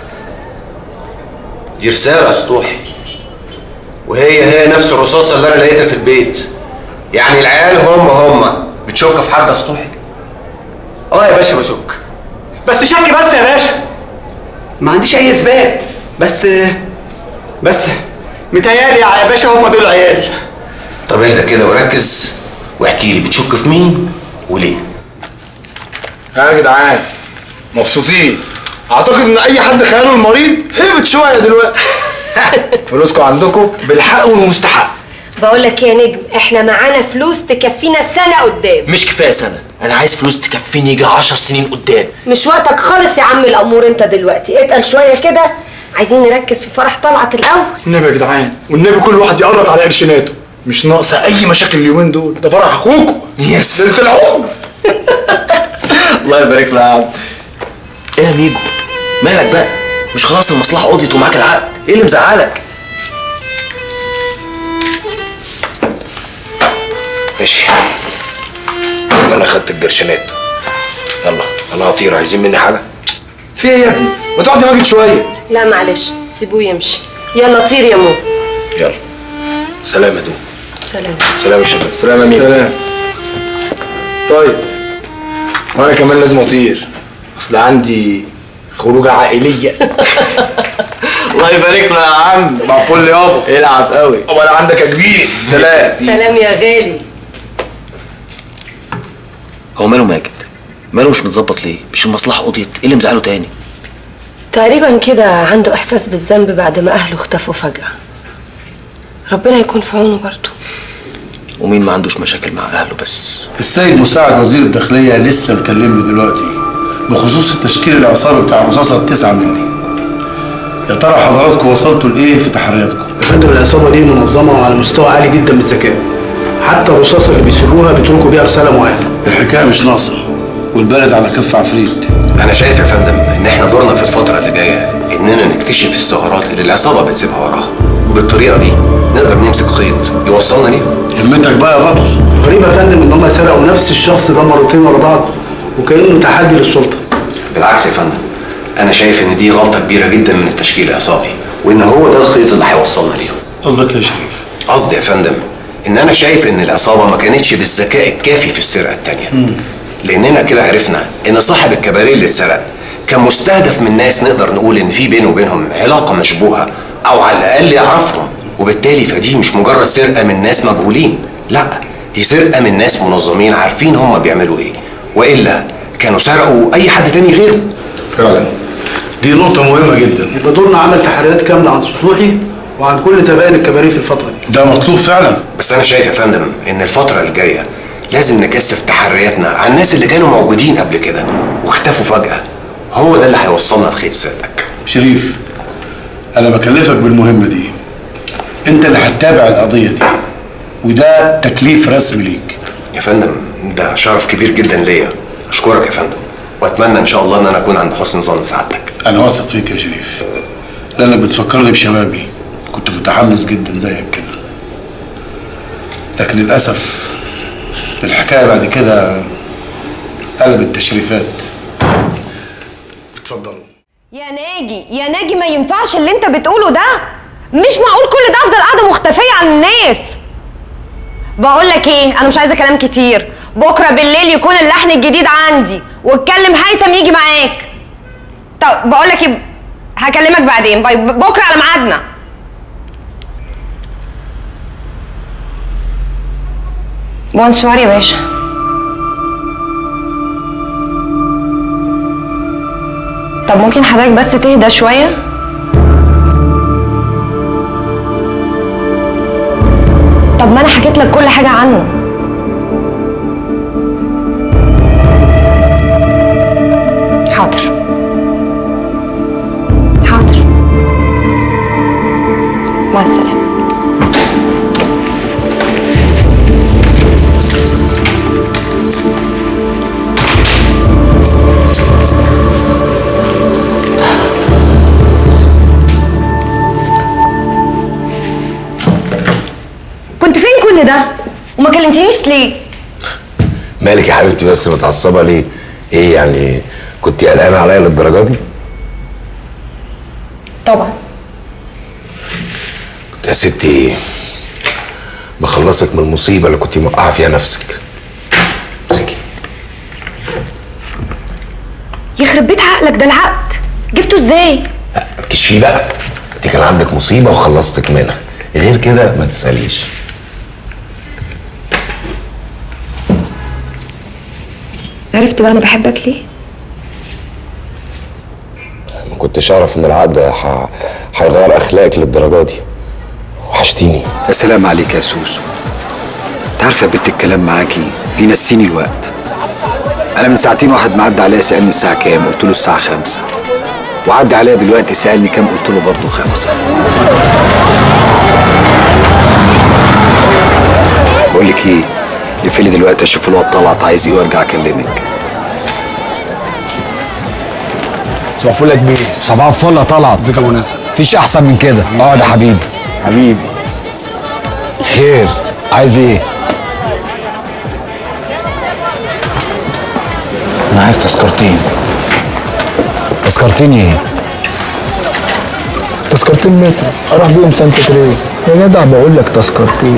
دي رساله اسطوحي وهي هي نفس الرصاصه اللي انا لقيتها في البيت يعني العيال هم هم بتشك في حد اسطوحي اه يا باشا بشك بس شك بس يا باشا ما عنديش اي اثبات بس بس متهيألي يا باشا هم دول عيال طب اهدى كده وركز واحكي لي بتشك في مين وليه يا جدعان مبسوطين اعتقد ان اي حد خياله المريض هبط شويه دلوقتي فلوسكم عندكم بالحق والمستحق بقول لك يا نجم احنا معانا فلوس تكفينا سنه قدام مش كفايه سنه انا عايز فلوس تكفيني يجي 10 سنين قدام مش وقتك خالص يا عم الامور انت دلوقتي اتقل شويه كده عايزين نركز في فرح طلعت الاول النبي يا جدعان والنبي كل واحد يقرط على قرشيناته مش ناقصه اي مشاكل اليومين دول ده فرح اخوكم يس ليله العمر الله يبارك له يا عم ايه يا ميجو مالك بقى مش خلاص المصلحه قضيت ومعاك العقد ايه اللي مزعلك ماشي يلا انا خدت الجرشنات يلا انا هطير عايزين مني حاجه في ايه يا ابني ما تقعد يا ماجد شويه لا معلش سيبوه يمشي يلا طير يا مو يلا سلام يا دوم سلام سلام يا شباب سلام يا ميجو سلام طيب وانا كمان لازم اطير اصل عندي خروجه عائليه الله يبارك له يا عم صباح الفل يابا العب قوي ولا عندك يا كبير سلام سلام يا غالي هو ماله ماجد ماله مش متظبط ليه مش المصلحه قضيت ايه اللي مزعله تاني تقريبا كده عنده احساس بالذنب بعد ما اهله اختفوا فجأة ربنا يكون في عونه برضه ومين ما عندوش مشاكل مع اهله بس السيد مساعد وزير الداخلية لسه مكلمني دلوقتي بخصوص التشكيل العصابي بتاع الرصاصة التسعة مني يا ترى حضراتكم وصلتوا لإيه في تحرياتكم؟ يا فندم العصابه دي منظمه وعلى مستوى عالي جدا من الذكاء حتى الرصاصه اللي بيسيبوها بيتركوا بيها رساله معينه الحكاية مش ناقصة والبلد على كف عفريت انا شايف يا فندم ان احنا دورنا في الفتره اللي جايه اننا نكتشف الثغرات اللي العصابه بتسيبها وراها وبالطريقه دي نقدر نمسك خيط يوصلنا ليهم همتك بقى يا بطل غريب يا فندم ان هم سرقوا نفس الشخص ده مرتين ورا بعض وكانه تحدي للسلطه بالعكس يا فندم انا شايف ان دي غلطه كبيره جدا من التشكيل العصابي وان هو ده الخيط اللي هيوصلنا ليهم قصدك إيه يا شريف؟ قصدي يا فندم ان انا شايف ان العصابه ما كانتش بالذكاء الكافي في السرقه التانيه لاننا كده عرفنا ان صاحب الكباريه اللي اتسرق كان مستهدف من ناس نقدر نقول ان في بينه وبينهم علاقه مشبوهه او على الاقل يعرفهم وبالتالي فدي مش مجرد سرقه من ناس مجهولين لا دي سرقه من ناس منظمين عارفين هم بيعملوا ايه والا كانوا سرقوا اي حد تاني غيره فعلا دي نقطة مهمة جدا يبقى دورنا عمل تحريات كامله عن سطوحي وعن كل زبائن الكباريه في الفتره دي ده مطلوب فعلا بس انا شايف يا فندم ان الفتره الجايه لازم نكثف تحرياتنا عن الناس اللي كانوا موجودين قبل كده واختفوا فجاه هو ده اللي هيوصلنا لخيط سرقتك شريف أنا بكلفك بالمهمة دي أنت اللي هتتابع القضية دي وده تكليف رسمي ليك يا فندم ده شرف كبير جدا ليا اشكرك يا فندم واتمنى ان شاء الله ان انا اكون عند حسن ظن سعادتك أنا واثق فيك يا شريف لأنك بتفكرني بشبابي كنت متحمس جدا زيك كده لكن للأسف الحكاية بعد كده قلبت تشريفات اتفضلوا يا ناجي يا ناجي ما ينفعش اللي انت بتقوله ده مش معقول كل ده افضل قاعده مختفيه عن الناس بقول لك ايه انا مش عايزه كلام كتير بكره بالليل يكون اللحن الجديد عندي واتكلم هيثم يجي معاك طب بقول لك ايه هكلمك بعدين باي بكره على ميعادنا بونسوار يا باشا طب ممكن حضرتك بس تهدى شوية؟ طب ما انا حكيت لك كل حاجة عنه حاضر حاضر مع السلامة كنت فين كل ده؟ وما كلمتنيش ليه؟ مالك يا حبيبتي بس متعصبه ليه؟ ايه يعني كنت قلقانه عليا للدرجه دي؟ طبعا كنت يا ستي بخلصك من المصيبه اللي كنت موقعه فيها نفسك يخرب بيت عقلك ده العقد جبته ازاي؟ مالكيش فيه بقى انت كان عندك مصيبه وخلصتك منها غير كده ما تساليش عرفت بقى انا بحبك ليه؟ ما كنتش اعرف ان العقد ح- هيغير اخلاقك للدرجه دي وحشتيني يا سلام عليك يا سوسو انت عارفه يا بنت الكلام معاكي بينسيني الوقت انا من ساعتين واحد معدي عليا سالني الساعه كام قلت له الساعه خمسة وعدى عليا دلوقتي سالني كام قلت له برضه خمسة لك ايه اقفلي دلوقتي اشوف الواد طلعت عايز ايه وارجع اكلمك صباح الفل يا كبير صباح الفل يا طلعت ازيك يا ابو نسب مفيش احسن من كده اقعد يا حبيبي حبيبي خير عايز ايه انا عايز تذكرتين تذكرتين ايه تذكرتين متر اروح بيهم سانت تريز يا جدع بقول لك تذكرتين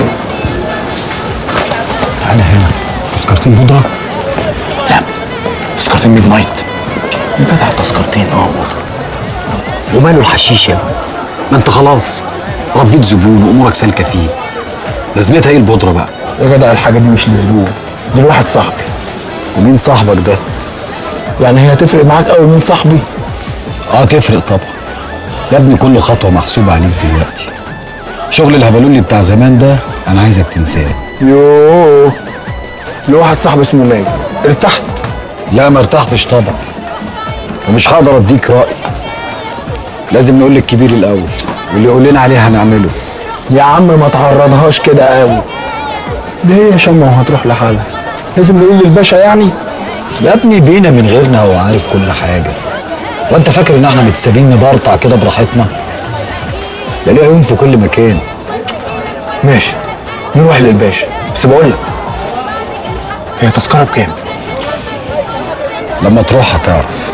تعالى هنا تذكرتين بودرة لا تذكرتين ميد نايت يا جدع تذكرتين اه وماله الحشيش يا ابني ما انت خلاص ربيت زبون وامورك سالكه فيه لازمتها ايه البودره بقى يا جدع الحاجه دي مش لزبون دي لواحد صاحبي ومين صاحبك ده يعني هي هتفرق معاك قوي مين صاحبي اه تفرق طبعا يا ابني كل خطوه محسوبه عليك دلوقتي شغل الهبلولي بتاع زمان ده انا عايزك تنساه يوه لواحد صاحبي اسمه ماجد ارتحت لا ما ارتحتش طبعا ومش هقدر اديك راي لازم نقول للكبير الاول واللي يقول لنا عليه هنعمله يا عم ما تعرضهاش كده قوي ده هي شمة وهتروح لحالها لازم نقول للباشا يعني يا ابني بينا من غيرنا هو عارف كل حاجه وانت فاكر ان احنا متسابين نبرطع كده براحتنا ده ليه عيون في كل مكان ماشي نروح للباشا بس بقول لك هي تذكره بكام لما تروح هتعرف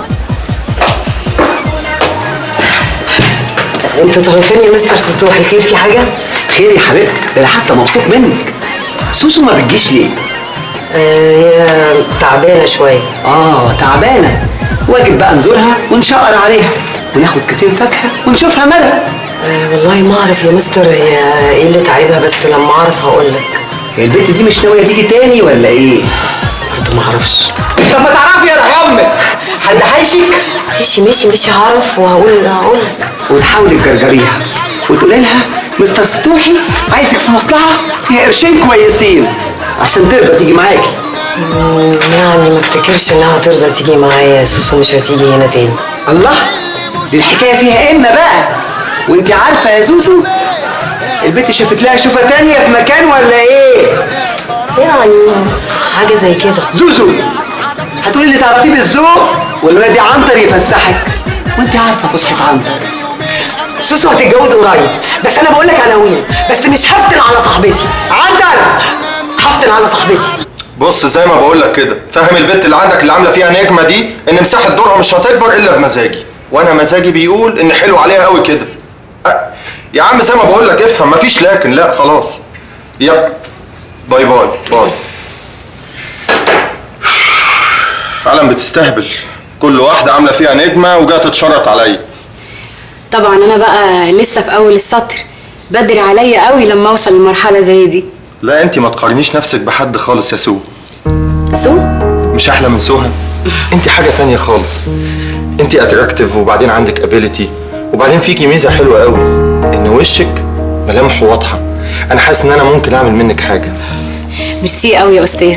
انت طردتني يا مستر سطوحي خير في حاجه خير يا حبيبتي ده انا حتى مبسوط منك سوسو ما بتجيش ليه آه هي تعبانه شويه اه تعبانه واجب بقى نزورها ونشقر عليها وناخد كيسين فاكهه ونشوفها مالها آه والله ما اعرف يا مستر هي ايه اللي تعبها بس لما اعرف هقول لك هي البنت دي مش ناويه تيجي تاني ولا ايه برضه ما اعرفش طب ما تعرفي يا روح امك حد حايشك ماشي ماشي ماشي هعرف وهقول هقول لك وتحاولي تجرجريها وتقولي لها مستر سطوحي عايزك في مصلحه فيها قرشين كويسين عشان ترضى تيجي معاكي مم، يعني ما افتكرش انها ترضى تيجي معايا سوسو مش هتيجي هنا تاني الله دي الحكايه فيها إن بقى وانت عارفه يا زوزو البنت شافت لها شوفه تانية في مكان ولا ايه يعني حاجه زي كده زوزو هتقولي اللي تعرفيه بالذوق ولا نادي عنتر يفسحك وانت عارفه فسحه عنتر سوسو هتتجوز قريب بس انا بقول لك عناوين بس مش هفتن على صاحبتي عنتر هفتن على صاحبتي بص زي ما بقول لك كده فاهم البت اللي عندك اللي عامله فيها نجمه دي ان مساحه دورها مش هتكبر الا بمزاجي وانا مزاجي بيقول ان حلو عليها قوي كده أ- يا عم زي ما بقول لك افهم مفيش لكن لا خلاص يا باي باي باي عالم بتستهبل كل واحده عامله فيها نجمه وجايه تتشرط عليا طبعا انا بقى لسه في اول السطر بدري عليا قوي لما اوصل لمرحله زي دي لا انت ما تقارنيش نفسك بحد خالص يا سو سو مش احلى من سوها انت حاجه تانية خالص انت اتراكتيف وبعدين عندك ابيليتي وبعدين فيكي ميزه حلوه قوي ان وشك ملامحه واضحه انا حاسس ان انا ممكن اعمل منك حاجه ميرسي قوي يا استاذ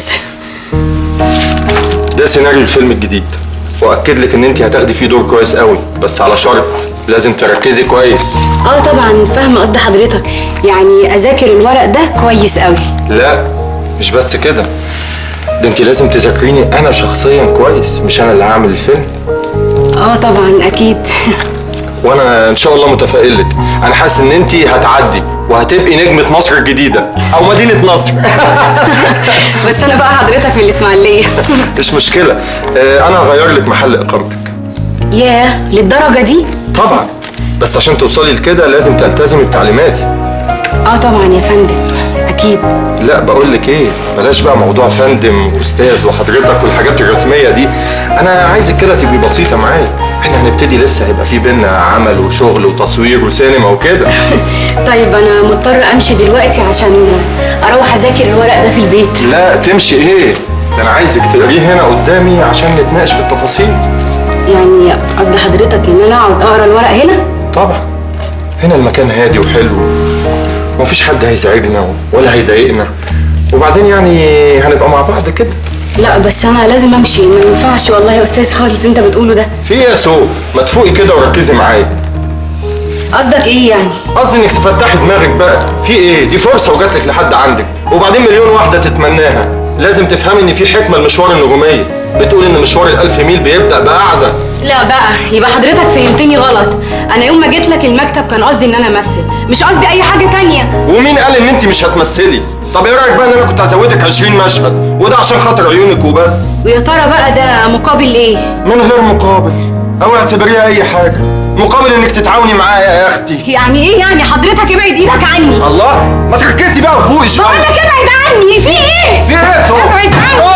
ده سيناريو الفيلم الجديد واكد لك ان انت هتاخدي فيه دور كويس قوي بس على شرط لازم تركزي كويس اه طبعا فاهمه قصد حضرتك يعني اذاكر الورق ده كويس قوي لا مش بس كده ده انت لازم تذاكريني انا شخصيا كويس مش انا اللي هعمل الفيلم اه طبعا اكيد وانا ان شاء الله متفائل لك انا حاسس ان انت هتعدي وهتبقي نجمه مصر الجديده او مدينه نصر بس انا بقى حضرتك من الاسماعيليه مش مشكله آه، انا هغير لك محل اقامتك ياه للدرجه دي طبعا بس عشان توصلي لكده لازم تلتزمي بتعليماتي اه طبعا يا فندم اكيد لا بقول لك ايه بلاش بقى موضوع فندم واستاذ وحضرتك والحاجات الرسميه دي انا عايزك كده تبقي بسيطه معايا احنا هنبتدي لسه هيبقى في بينا عمل وشغل وتصوير وسينما وكده طيب انا مضطره امشي دلوقتي عشان اروح اذاكر الورق ده في البيت لا تمشي ايه ده انا عايزك تقريه هنا قدامي عشان نتناقش في التفاصيل يعني قصد حضرتك ان انا اقعد اقرا الورق هنا طبعا هنا المكان هادي وحلو ومفيش حد هيزعجنا ولا هيضايقنا وبعدين يعني هنبقى مع بعض كده لا بس انا لازم امشي ما ينفعش والله يا استاذ خالص انت بتقوله ده في ايه يا سو ما تفوقي كده وركزي معايا قصدك ايه يعني قصدي انك تفتحي دماغك بقى في ايه دي فرصه وجات لك لحد عندك وبعدين مليون واحده تتمناها لازم تفهمي ان في حكمه لمشوار النجوميه بتقول ان مشوار الالف ميل بيبدا بقعده لا بقى يبقى حضرتك فهمتني غلط انا يوم ما جيت لك المكتب كان قصدي ان انا امثل مش قصدي اي حاجه تانية ومين قال ان انت مش هتمثلي طب ايه رايك بقى ان انا كنت هزودك 20 مشهد وده عشان خاطر عيونك وبس ويا ترى بقى ده مقابل ايه من غير مقابل او اعتبريها اي حاجه مقابل انك تتعاوني معايا يا اختي يعني ايه يعني حضرتك ابعد ايدك عني الله ما تركزي بقى وفوقي شويه بقول لك ابعد عني في ايه في ايه صوت ابعد عني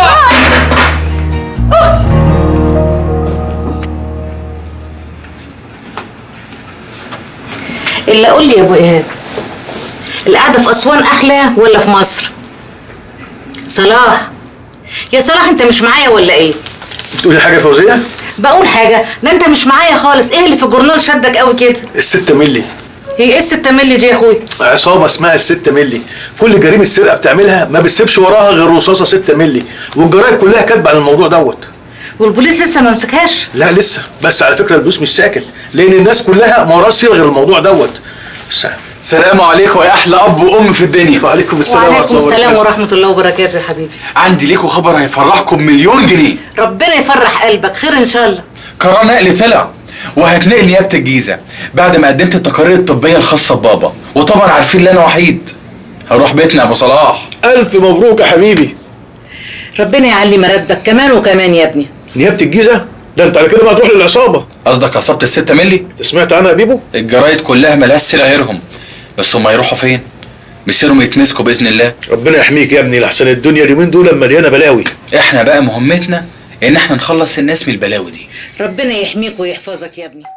اللي قول لي يا ابو ايهاب القعده في اسوان احلى ولا في مصر صلاح يا صلاح انت مش معايا ولا ايه بتقولي حاجه يا فوزيه بقول حاجه ده انت مش معايا خالص ايه اللي في الجورنال شدك قوي كده الستة ملي هي ايه الستة ملي دي يا اخويا عصابة اسمها الستة ملي كل جريمة سرقة بتعملها ما بتسيبش وراها غير رصاصة ستة ملي والجرايد كلها كاتبة عن الموضوع دوت والبوليس لسه ما مسكهاش لا لسه بس على فكرة البوليس مش ساكت لأن الناس كلها ما وراها غير الموضوع دوت سلام عليكم يا احلى اب وام في الدنيا وعليكم السلام وعليكم السلام ورحمه الله وبركاته يا حبيبي عندي ليكم خبر هيفرحكم مليون جنيه ربنا يفرح قلبك خير ان شاء الله قرار نقل طلع وهتنقل نيابه الجيزه بعد ما قدمت التقارير الطبيه الخاصه ببابا وطبعا عارفين ان انا وحيد هروح بيتنا يا ابو صلاح ألف مبروك يا حبيبي ربنا يعلي مرتبك كمان وكمان يا ابني نيابة الجيزة ده انت على كده بقى تروح للعصابة قصدك عصابه الستة ملي انت سمعت عنها يا بيبو الجرايد كلها ملهاش سيره غيرهم بس هم يروحوا فين مصيرهم يتمسكوا باذن الله ربنا يحميك يا ابني لحسن الدنيا اليومين دول مليانة بلاوي احنا بقى مهمتنا ان احنا نخلص الناس من البلاوي دي ربنا يحميك ويحفظك يا ابني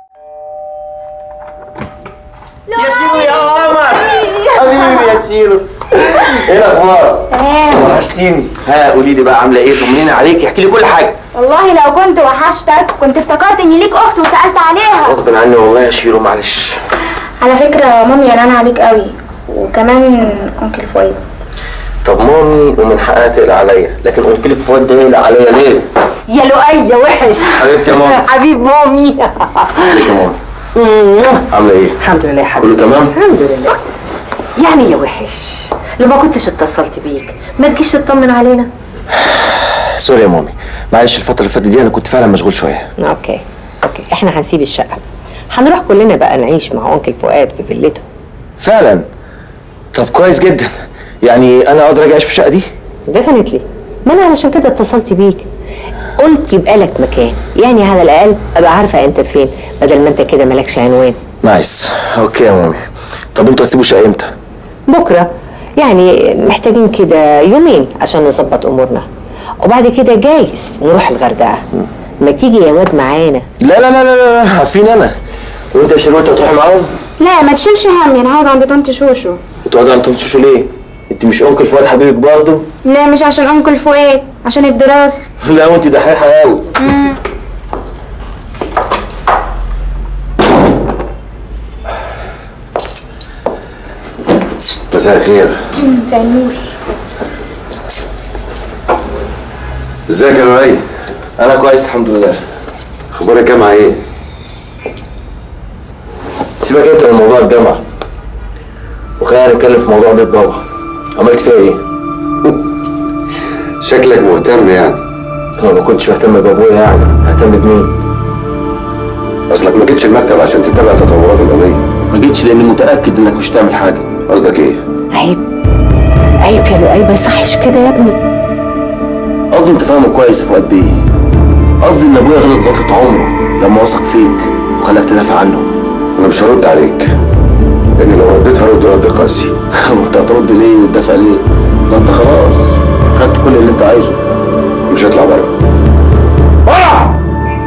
يا شيرو يا قمر حبيبي يا شيرو ايه الاخبار؟ تمام وحشتيني ها قولي لي بقى عامله ايه طمنيني عليكي احكي لي كل حاجه والله لو كنت وحشتك كنت افتكرت ان ليك اخت وسالت عليها غصب عني والله يا شيرو معلش على فكره مامي قلقانه عليك قوي وكمان انكل فؤاد طب مامي ومن حقها تقلق عليا لكن قلت لك فؤاد ده يقلق عليا ليه؟ يا لؤي يا وحش حبيبتي يا ماما حبيب مامي ازيك يا ماما عامله ايه؟ الحمد لله يا حبيبي كله تمام؟ الحمد لله يعني يا وحش لو ما كنتش اتصلت بيك ما تجيش تطمن علينا سوري يا مامي معلش الفتره اللي فاتت دي انا كنت فعلا مشغول شويه اوكي اوكي احنا هنسيب الشقه هنروح كلنا بقى نعيش مع انكل فؤاد في فيلته فعلا طب كويس جدا يعني انا اقدر اجي اعيش في الشقه دي؟ ديفنتلي ما انا علشان كده اتصلت بيك قلت يبقى لك مكان يعني على الاقل ابقى عارفه انت فين بدل ما انت كده مالكش عنوان نايس اوكي يا مامي طب انتوا هتسيبوا الشقه امتى؟ بكره يعني محتاجين كده يومين عشان نظبط امورنا وبعد كده جايز نروح الغردقه ما تيجي يا واد معانا لا لا لا لا لا عارفين انا وانت يا شيرو انت هتروحي معاهم؟ لا ما تشيلش هم انا هقعد عند طنط شوشو وتقعدي عند طنط شوشو ليه؟ انت مش انكل فؤاد حبيبك برضه؟ لا مش عشان انكل فؤاد عشان الدراسه لا وانت دحيحه قوي مم. مساء الخير مساء النور ازيك يا لؤي انا كويس الحمد لله اخبار الجامعه ايه سيبك انت من موضوع الجامعه وخلينا نتكلم في موضوع بيت بابا عملت فيها ايه؟ شكلك مهتم يعني لو ما كنتش مهتم بابويا يعني ههتم بمين؟ اصلك ما جيتش المكتب عشان تتابع تطورات القضيه ما جيتش لاني متاكد انك مش تعمل حاجه قصدك ايه؟ عيب عيب يا لؤي ما يصحش كده يا ابني قصدي انت فاهمه كويس يا فؤاد بيه قصدي ان ابويا غلط غلطه عمره لما وثق فيك وخلاك تدافع عنه انا مش هرد عليك لان لو رديت هرد رد قاسي وانت هترد ليه وتدافع ليه؟ ما انت خلاص خدت كل اللي انت عايزه مش هطلع بره بره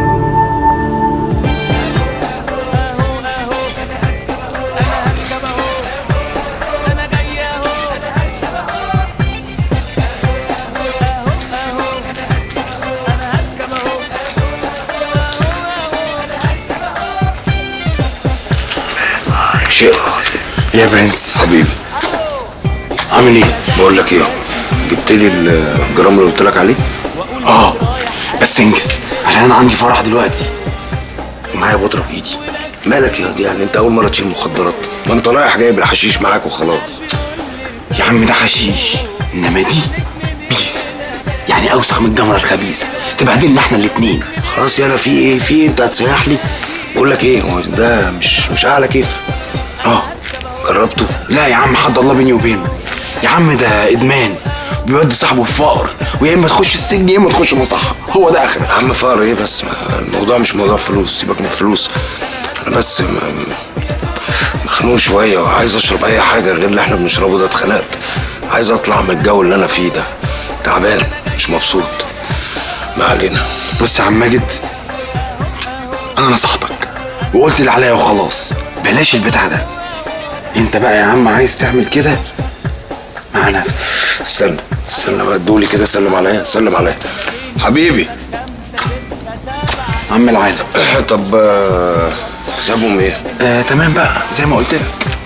شيء يا برنس حبيبي عامل ايه؟ بقول لك ايه جبت لي الجرام اللي قلت لك عليه اه بس انجز عشان انا عندي فرح دلوقتي ومعايا بودره في ايدي مالك يا دي يعني انت اول مره تشيل مخدرات ما انت رايح جايب الحشيش معاك وخلاص يا عم ده حشيش انما دي بيسه يعني اوسخ من الجمره الخبيثه تبهدلنا احنا الاتنين خلاص يالا في ايه في إيه؟ انت هتسيح لي بقول لك ايه هو ده مش مش اعلى كيف اه جربته لا يا عم حد الله بيني وبينه يا عم ده ادمان بيودي صاحبه في فقر ويا اما تخش السجن يا اما تخش مصحه هو ده اخرك يا عم فقر ايه بس ما الموضوع مش موضوع فلوس سيبك من الفلوس انا بس م- مخنوق شويه وعايز اشرب اي حاجه غير اللي احنا بنشربه ده اتخنقت عايز اطلع من الجو اللي انا فيه ده تعبان مش مبسوط ما علينا بص يا عم ماجد انا نصحتك وقلت اللي عليا وخلاص بلاش البتاع ده انت بقى يا عم عايز تعمل كده مع نفسك استنى استنى بقى ادولي كده سلم عليا سلم عليا حبيبي عم العالم طب آه، حسابهم ايه؟ آه تمام بقى زي ما قلت لك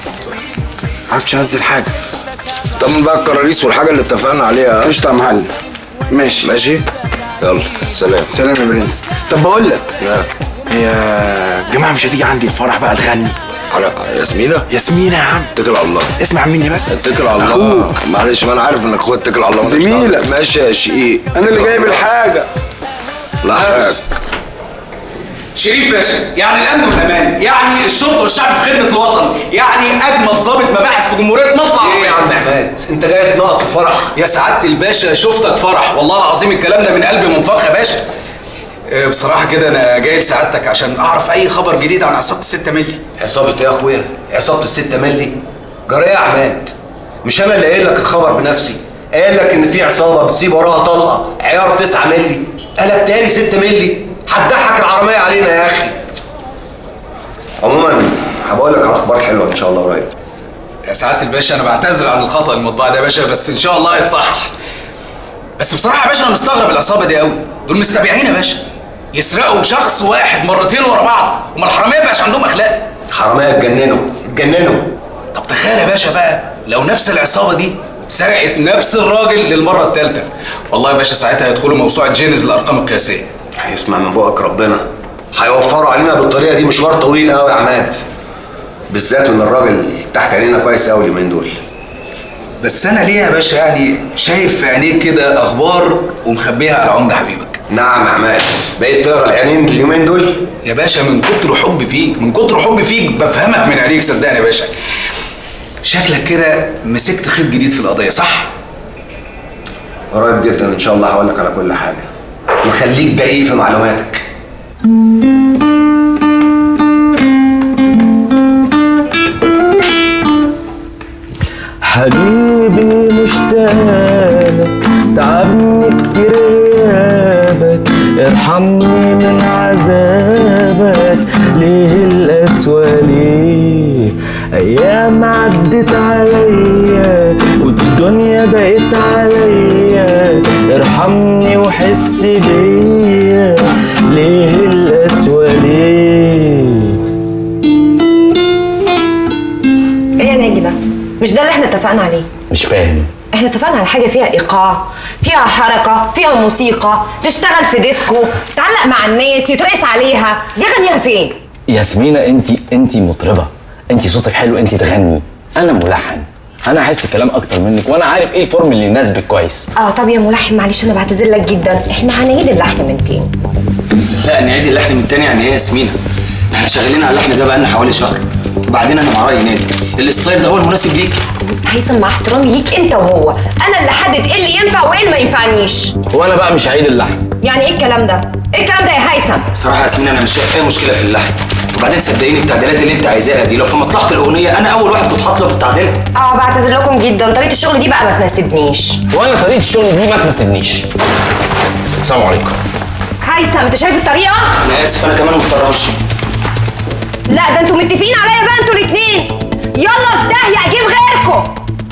عرفتش انزل حاجه طمن بقى الكراريس والحاجه اللي اتفقنا عليها قشطه يا معلم ماشي ماشي يلا سلام سلام يا برنس طب بقول لك آه. هي الجماعه مش هتيجي عندي الفرح بقى تغني على ياسمينة ياسمينة يا عم اتكل على الله اسمع مني بس اتكل على الله اخوك معلش ما انا عارف انك اخويا اتكل على الله مالكش زميلك. دعوة. ماشي يا شقيق انا اللي جايب الحاجه لا حاجة شريف باشا يعني الامن والامان يعني الشرطه والشعب في خدمه الوطن يعني اجمد ضابط مباحث في جمهوريه مصر العربيه ايه يا عم عماد انت جاي تنقط في فرح يا سعاده الباشا شفتك فرح والله العظيم الكلام ده من قلبي منفخ يا باشا آه، بصراحه كده انا جاي لسعادتك عشان اعرف اي خبر جديد عن عصابه الستة ملي عصابة ايه يا اخويا؟ عصابة الستة ملي؟ جرى ايه يا عماد؟ مش انا اللي قايل لك الخبر بنفسي قايل لك ان في عصابة بتسيب وراها طلقة عيار 9 ملي قلب تاني 6 ملي هتضحك العربية علينا يا اخي عموما هبقول لك على اخبار حلوة ان شاء الله قريب يا سعاده الباشا انا بعتذر عن الخطا المطبع ده يا باشا بس ان شاء الله يتصحح بس بصراحه يا باشا انا مستغرب العصابه دي قوي دول مستبيعين يا باشا يسرقوا شخص واحد مرتين ورا بعض وما الحراميه بقاش عندهم اخلاق حرامية اتجننوا اتجننوا طب تخيل يا باشا بقى لو نفس العصابه دي سرقت نفس الراجل للمره الثالثه والله يا باشا ساعتها هيدخلوا موسوعه جينيز للارقام القياسيه هيسمع من بقك ربنا هيوفروا علينا بالطريقة دي مشوار طويل قوي يا عماد بالذات ان الراجل تحت عينينا كويس قوي اليومين دول بس انا ليه يا باشا يعني شايف في عينيك كده اخبار ومخبيها على عمده حبيبك نعم يا عماد بقيت تقرا العينين اليومين دول يا باشا من كتر حبي فيك من كتر حبي فيك بفهمك من عينيك صدقني يا باشا شكلك كده مسكت خيط جديد في القضيه صح قريب جدا ان شاء الله هقول لك على كل حاجه وخليك دقيق في معلوماتك حبيبي مشتاقلك تعبني كتير غيابك ارحمني من عذابك ليه القسوة ليه أيام عدت عليا والدنيا ضاقت عليا ارحمني وحس بيا ليه القسوة ليه ايه يا ناجي ده مش ده اللي احنا اتفقنا عليه مش فاهم احنا اتفقنا على حاجه فيها ايقاع فيها حركه فيها موسيقى تشتغل في ديسكو تعلق مع الناس يترقص عليها دي غنيها فين ياسمينة انت انت مطربة انت صوتك حلو انت تغني انا ملحن انا احس كلام اكتر منك وانا عارف ايه الفورم اللي يناسبك كويس اه طب يا ملحن معلش انا بعتذر لك جدا احنا هنعيد اللحن من تاني لا نعيد اللحن من تاني يعني ايه يا ياسمينة احنا شغالين على اللحن ده بقالنا حوالي شهر وبعدين انا مع راي نادي الستايل ده هو المناسب ليك هيثم مع احترامي ليك انت وهو انا اللي حدد ايه اللي ينفع وايه اللي ما ينفعنيش وانا بقى مش هعيد اللحن يعني ايه الكلام ده ايه الكلام ده يا هيثم بصراحه يا ياسمين انا مش شايف اي مشكله في اللحن وبعدين صدقيني التعديلات اللي انت عايزاها دي لو في مصلحه الاغنيه انا اول واحد كنت هطلب التعديلات اه بعتذر لكم جدا طريقه الشغل دي بقى ما تناسبنيش وانا طريقة الشغل دي ما تناسبنيش السلام عليكم هيثم انت شايف الطريقه انا اسف انا كمان مضطرش لا ده انتوا متفقين عليا بقى انتوا الاتنين يلا في داهيه اجيب غيركم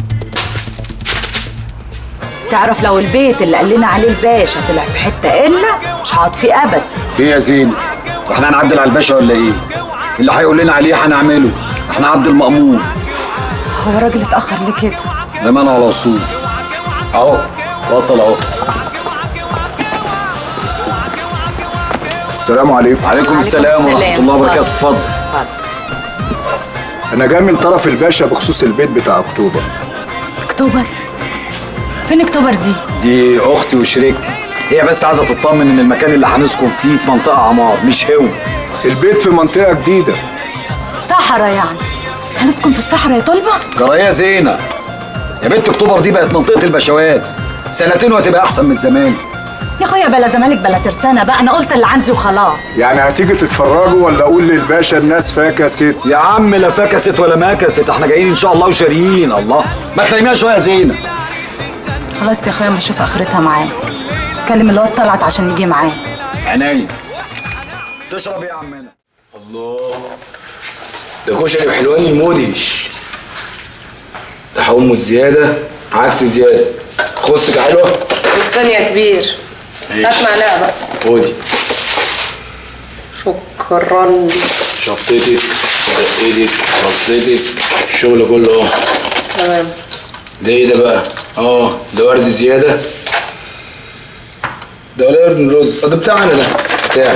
تعرف لو البيت اللي قال لنا عليه الباشا طلع في حته الا مش هقعد فيه ابدا في يا زين احنا هنعدل على الباشا ولا ايه اللي هيقول لنا عليه هنعمله احنا عبد المأمور هو راجل اتاخر ليه كده زمان على وصول اهو وصل اهو السلام عليكم وعليكم السلام ورحمه السلام. الله وبركاته اتفضل انا جاي من طرف الباشا بخصوص البيت بتاع اكتوبر اكتوبر فين اكتوبر دي دي اختي وشريكتي هي بس عايزه تطمن ان المكان اللي هنسكن فيه في منطقه عمار مش هو البيت في منطقه جديده صحراء يعني هنسكن في الصحراء يا طلبه جرايه زينه يا بنت اكتوبر دي بقت منطقه البشوات سنتين وهتبقى احسن من زمان يا اخويا بلا زمالك بلا ترسانه بقى انا قلت اللي عندي وخلاص يعني هتيجي تتفرجوا ولا اقول للباشا الناس فاكست يا عم لا فاكست ولا ماكست احنا جايين ان شاء الله وشاريين الله ما تلاقينا شويه يا زينه خلاص يا اخويا ما اشوف اخرتها معاك كلم الواد طلعت عشان يجي معايا عينيا تشرب ايه يا عمنا الله ده كشري وحلواني موديش ده حمص زيادة عكس زيادة خصك حلوة استني يا كبير ماشي. هات معلقه بقى خدي شكرا شفطتك دقتك رصتك الشغل كله اهو تمام ده ايه ده بقى؟ اه ده ورد زيادة ده ولا ورد من رز اه ده بتاعنا ده بتاعي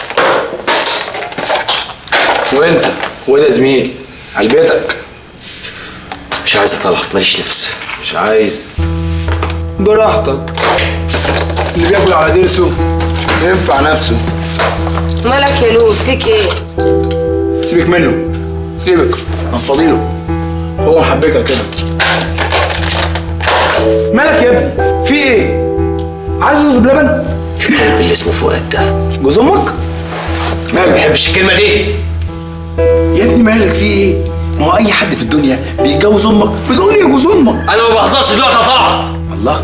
وانت وده يا زميلي على بيتك مش عايز اطلع ماليش نفس مش عايز براحتك اللي بياكل على ضرسه ينفع نفسه مالك يا لول فيك ايه سيبك منه سيبك نفضيله هو محبكك كده مالك يا ابني في ايه عايز رز بلبن شوف اللي اسمه فؤاد ده جوز امك ما بحبش الكلمه دي يا ابني مالك في ايه ما هو اي حد في الدنيا بيتجوز امك بتقول لي يا جوز امك انا ما بهزرش دلوقتي يا طلعت الله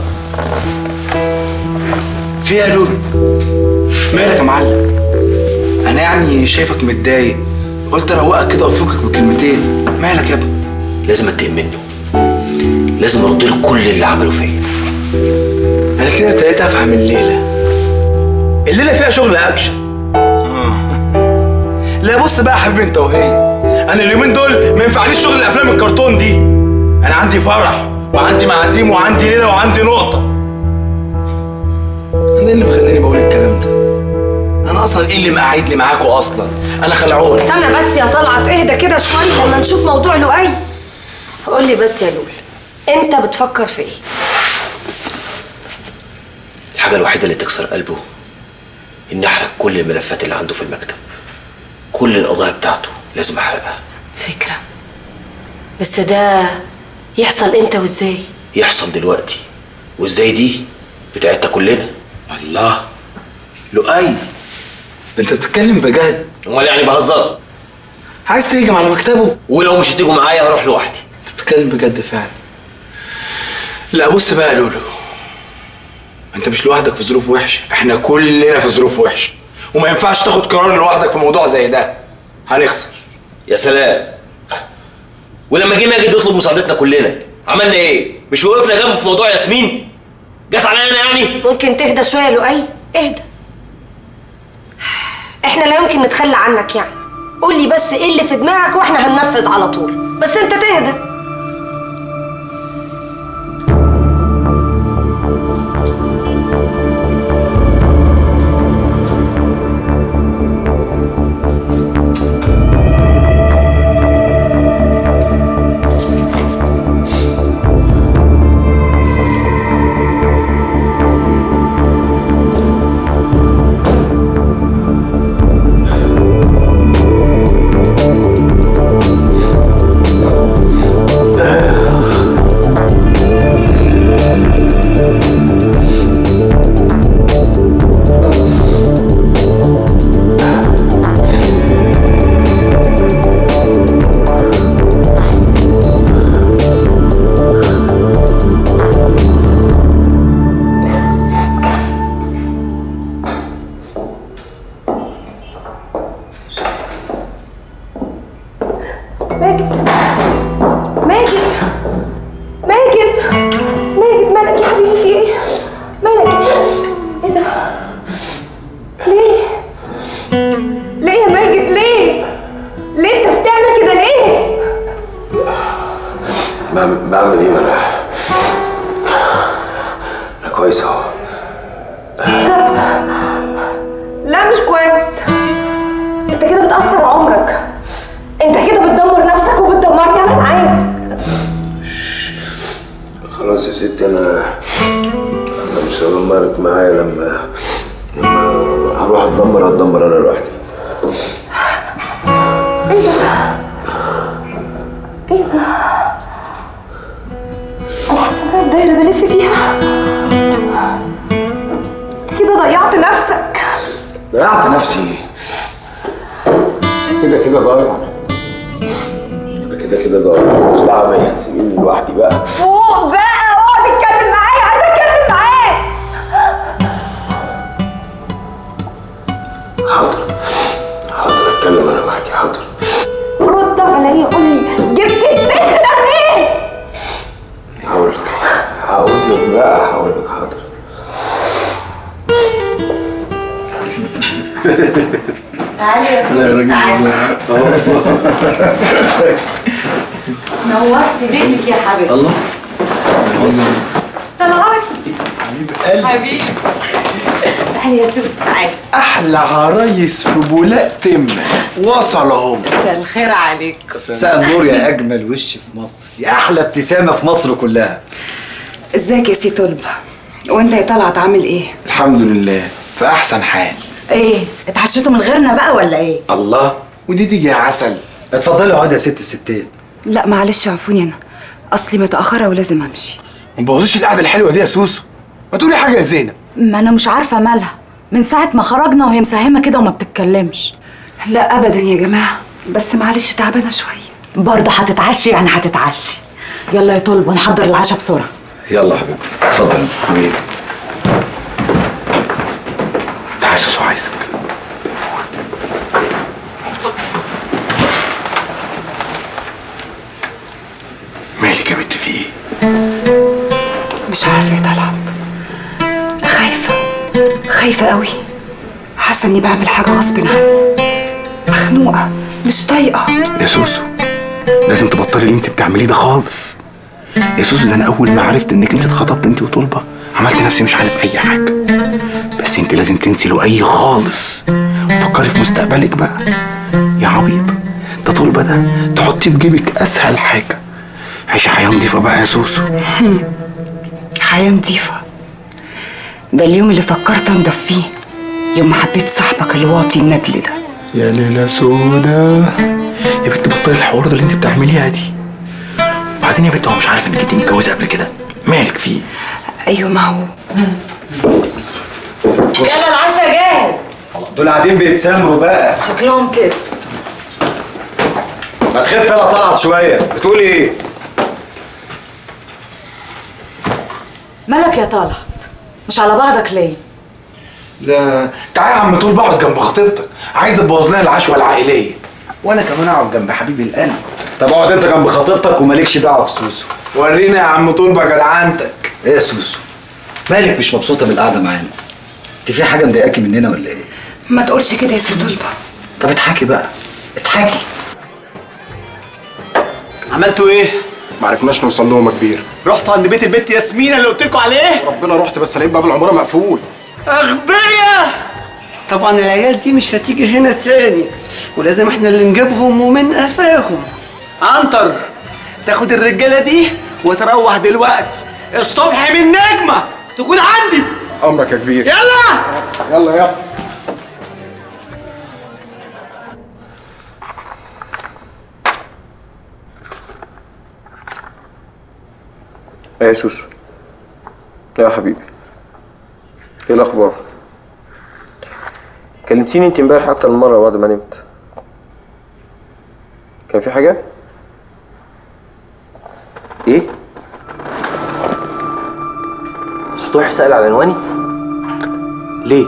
في ايه يا لولو مالك يا معلم انا يعني شايفك متضايق قلت اروقك كده وافكك بكلمتين مالك يا ابني لازم انتقم منه لازم ارد له كل اللي عمله فيا انا كده ابتديت افهم الليله الليله فيها شغل اكشن آه. لا بص بقى يا حبيبي انت وهي انا اليومين دول ما ينفعنيش شغل الافلام الكرتون دي انا عندي فرح وعندي معازيم وعندي ليله وعندي نقطه انا ايه اللي مخليني بقول الكلام ده انا اصلا ايه اللي مقعدني معاكوا اصلا انا خلعون استنى بس يا طلعت اهدى كده شويه لما نشوف موضوع لؤي قول لي بس يا لول انت بتفكر في ايه الحاجه الوحيده اللي تكسر قلبه اني احرق كل الملفات اللي عنده في المكتب كل القضايا بتاعته لازم احرقها فكره بس ده يحصل امتى وازاي يحصل دلوقتي وازاي دي بتاعتنا كلنا الله لؤي ده انت بتتكلم بجد امال يعني بهزر عايز تهجم على مكتبه ولو مش هتيجوا معايا هروح لوحدي انت بتتكلم بجد فعلا لا بص بقى يا لولو انت مش لوحدك في ظروف وحشه احنا كلنا في ظروف وحشه وما ينفعش تاخد قرار لوحدك في موضوع زي ده هنخسر يا سلام ولما جه ماجد يطلب مساعدتنا كلنا عملنا ايه مش وقفنا جنبه في موضوع ياسمين جت عليا انا يعني ممكن تهدى شويه يا لؤي اهدى احنا لا يمكن نتخلى عنك يعني قول لي بس ايه اللي في دماغك واحنا هننفذ على طول بس انت تهدى ماجد ماجد ماجد ماجد مالك يا حبيبي في ايه؟ مالك ايه ده؟ ليه؟ ليه يا ماجد ليه؟ ليه انت بتعمل كده ليه؟ بعمل بعمل ايه ما انا انا كويس اهو لا مش كويس انت كده بتأثر عمرك ستي انا انا مش هدمرك معايا لما لما هروح اتدمر هتدمر انا لوحدي ايه ده؟ ايه ده؟ انا حاسه ان انا في دايره بلف فيها انت كده ضيعت نفسك ضيعت نفسي كده كده ضايع يبقى كده كده ضايع مش دعوه بيا سيبيني لوحدي بقى فوق بقى اقعد اتكلم معايا عايزه اتكلم معاك حاضر حاضر اتكلم انا معاكي حاضر رد عليا قول لي جبت الزفت ده منين؟ هقول لك هقول لك بقى هقول لك حاضر تعالي يا سوسي تعالي نورتي بيتك يا حبيبتي الله طلعت حبيبي تعالي يا سوسي تعالي احلى عرايس في بولاق تمه وصل اهو مساء الخير عليكم مساء النور يا اجمل وش في مصر يا احلى ابتسامه في مصر كلها ازيك يا سي طلبة وانت يا طلعت عامل ايه الحمد لله في احسن حال ايه اتعشيتوا من غيرنا بقى ولا ايه الله ودي تيجي يا عسل اتفضلي اقعدي يا ست الستات لا معلش عفوني انا اصلي متاخره ولازم امشي ما تبوظيش القعده الحلوه دي يا سوسو ما تقولي حاجه يا زينب ما انا مش عارفه مالها من ساعه ما خرجنا وهي مساهمه كده وما بتتكلمش لا ابدا يا جماعه بس معلش تعبانه شويه برضه هتتعشي يعني هتتعشي يلا يا طلبه نحضر العشاء بسرعه يلا يا حبيبي اتفضل حبيبي تعالى يا سوسو عايزك مالك يا بنت في ايه؟ مش عارفه يا طلعت خايفه خايفه قوي حاسه اني بعمل حاجه غصب عني مخنوقه مش طايقه يا سوسو لازم تبطلي اللي انت بتعمليه ده خالص يا سوسو ده انا اول ما عرفت انك انت اتخطبت انت وطلبه عملت نفسي مش عارف اي حاجه بس انت لازم تنسي لؤي خالص وفكري في مستقبلك بقى يا عبيط ده طلبه ده تحطيه في جيبك اسهل حاجه عيشي حياه نضيفه بقى يا سوسو حياه نضيفه ده اليوم اللي فكرت انضف فيه يوم ما حبيت صاحبك الواطي الندل ده يا ليلة سودا يا بنت بطلي الحوار ده اللي انت بتعمليها دي وبعدين يا بنت هو مش عارف انك انت متجوزه قبل كده مالك فيه ايوه ما هو يلا العشاء جاهز دول قاعدين بيتسامروا بقى شكلهم كده ما تخف يلا طلعت شويه بتقولي ايه مالك يا طلعت مش على بعضك ليه لا تعالى يا عم طول بقعد جنب خطيبتك عايز تبوظ لنا العشوه العائليه وانا كمان اقعد جنب حبيبي القلب طب اقعد انت جنب خطيبتك ومالكش دعوه بسوسو ورينا يا عم طول بقى جدعنتك ايه يا سوسو مالك مش مبسوطه بالقعده معانا انت في حاجه مضايقاكي مننا ولا ايه ما تقولش كده يا سي طلبة طب اضحكي بقى اضحكي عملتوا ايه ما عرفناش نوصل لهم يا كبير رحتوا عند بيت البت ياسمينة اللي قلت لكم عليه ربنا رحت بس لقيت باب العماره مقفول أغبياء طبعا العيال دي مش هتيجي هنا تاني ولازم احنا اللي نجيبهم ومن قفاهم عنتر تاخد الرجالة دي وتروح دلوقتي الصبح من نجمة تكون عندي امرك يا كبير يلا يلا يلا ايه يا سوسو يا حبيبي ايه الاخبار كلمتيني انت امبارح اكتر من مره بعد ما نمت كان في حاجه ايه سطوحي سأل على عنواني ليه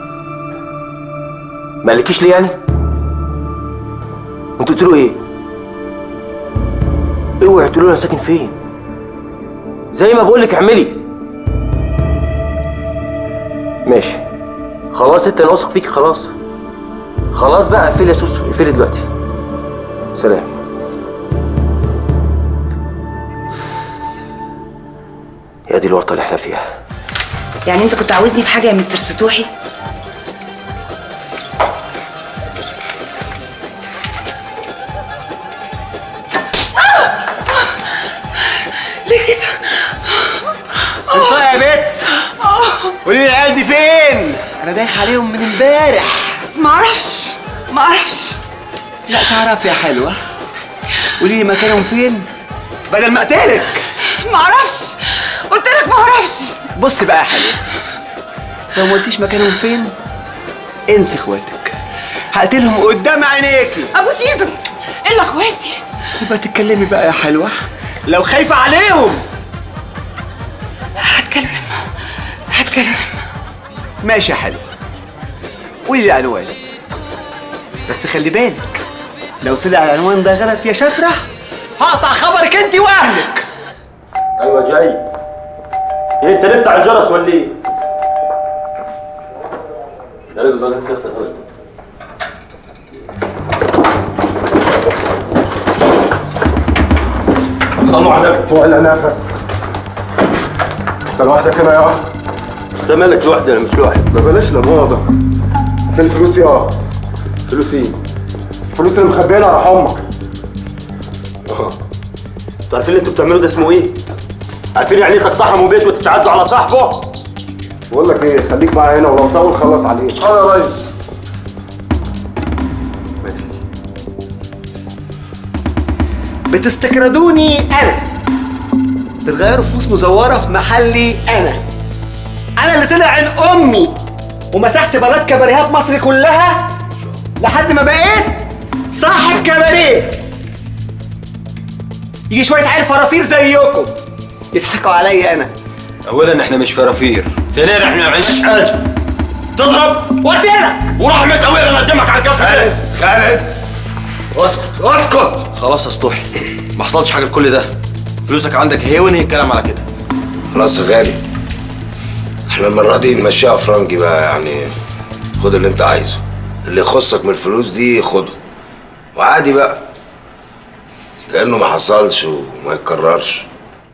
ما قالكيش ليه يعني وانتوا قلت له ايه اوعي تقولوا له انا ساكن فين زي ما بقول لك اعملي ماشي خلاص انت انا واثق فيك خلاص خلاص بقى اقفلي يا سوسو اقفلي دلوقتي سلام يا دي الورطه اللي احنا فيها يعني انت كنت عاوزني في حاجه يا مستر سطوحي ليه كده العيال دي فين انا دايخ عليهم من امبارح معرفش معرفش لا تعرف يا حلوه قولي لي مكانهم فين بدل ما اقتلك معرفش قلت لك معرفش بص بقى يا حلوه لو ما قلتيش مكانهم فين انسي اخواتك هقتلهم قدام عينيكي ابوس ايدك الا اخواتي يبقى تتكلمي بقى يا حلوه لو خايفه عليهم هتكلم هتكلم ماشي يا حلوه قولي لي عنوان بس خلي بالك لو طلع العنوان ده غلط يا شاطره هقطع خبرك انت واهلك ايوه جاي ايه انت نمت على الجرس ولا ايه؟ يا راجل ده انت اختك صلوا على النبي ولا نفس انت لوحدك هنا يا انت مالك لوحدي انا مش لوحدي ما بلاش لماضة فين الفلوس يا فلوس ايه؟ الفلوس اللي مخبيينها راح امك اه انتوا عارفين اللي انتوا بتعملوه ده اسمه ايه؟ عارفين يعني ايه تقتحموا بيت وتتعدوا على صاحبه؟ بقول لك ايه خليك معايا هنا ولو طول خلص عليه اه يا ريس بتستكردوني انا بتغيروا فلوس مزوره في محلي انا انا اللي طلع عين امي ومسحت بلد كباريهات مصر كلها لحد ما بقيت صاحب كباريه يجي شويه عيال فرافير زيكم يضحكوا عليا انا اولا احنا مش فرافير ثانيا احنا ما عندناش حاجه تضرب قلت لك ورحمة ابويا انا قدامك على الكف خالد خالد اسكت اسكت خلاص يا سطوحي ما حصلش حاجه لكل ده فلوسك عندك اهي ونهي الكلام على كده خلاص يا غالي احنا المرة دي نمشيها فرنجي بقى يعني خد اللي انت عايزه اللي يخصك من الفلوس دي خده وعادي بقى كأنه ما حصلش وما يتكررش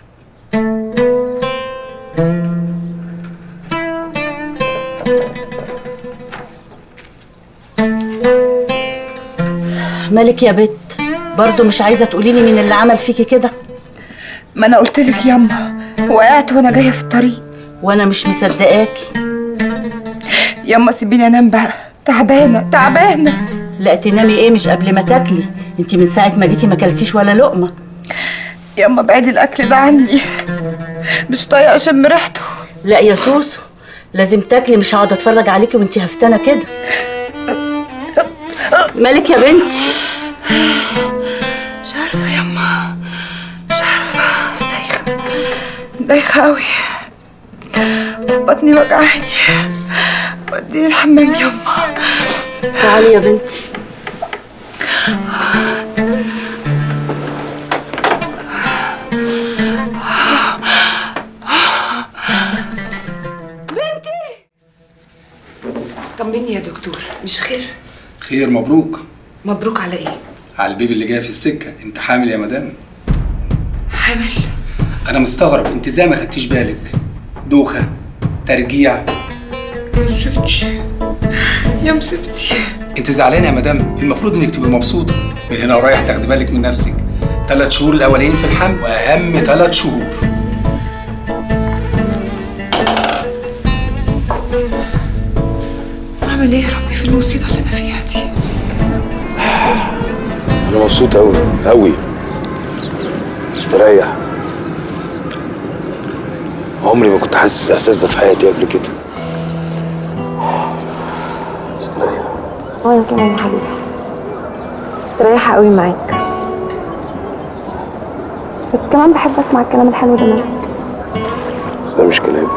مالك يا بت برضه مش عايزه تقولي لي مين اللي عمل فيكي كده ما انا قلت لك ياما وقعت وانا جايه في الطريق وانا مش مصدقاكي ياما سيبيني انام بقى تعبانه تعبانه لا تنامي ايه مش قبل ما تاكلي انت من ساعه ما جيتي ما اكلتيش ولا لقمه ياما بعدي الاكل ده عني مش طايقه اشم ريحته لا يا سوسو لازم تاكلي مش هقعد اتفرج عليكي وانت هفتانه كده مالك يا بنتي مش عارفه ياما مش عارفه دايخه دايخه قوي بطني وجعاني وديني الحمام ياما تعالي يا بنتي طمني يا دكتور مش خير خير مبروك مبروك على ايه على البيبي اللي جاي في السكه انت حامل يا مدام حامل انا مستغرب انت ازاي ما خدتيش بالك دوخه ترجيع يا مصيبتي يا مصيبتي انت زعلانه يا مدام المفروض انك تبقي مبسوطه من هنا ورايح تاخدي بالك من نفسك ثلاث شهور الاولانيين في الحمل واهم ثلاث شهور اعمل ايه يا ربي في المصيبه اللي انا فيها دي انا مبسوط قوي قوي مستريح عمري ما كنت حاسس الاحساس ده في حياتي قبل كده مستريح وانا كمان يا حبيبي مستريحة قوي معاك بس كمان بحب اسمع الكلام الحلو ده منك بس ده مش كلام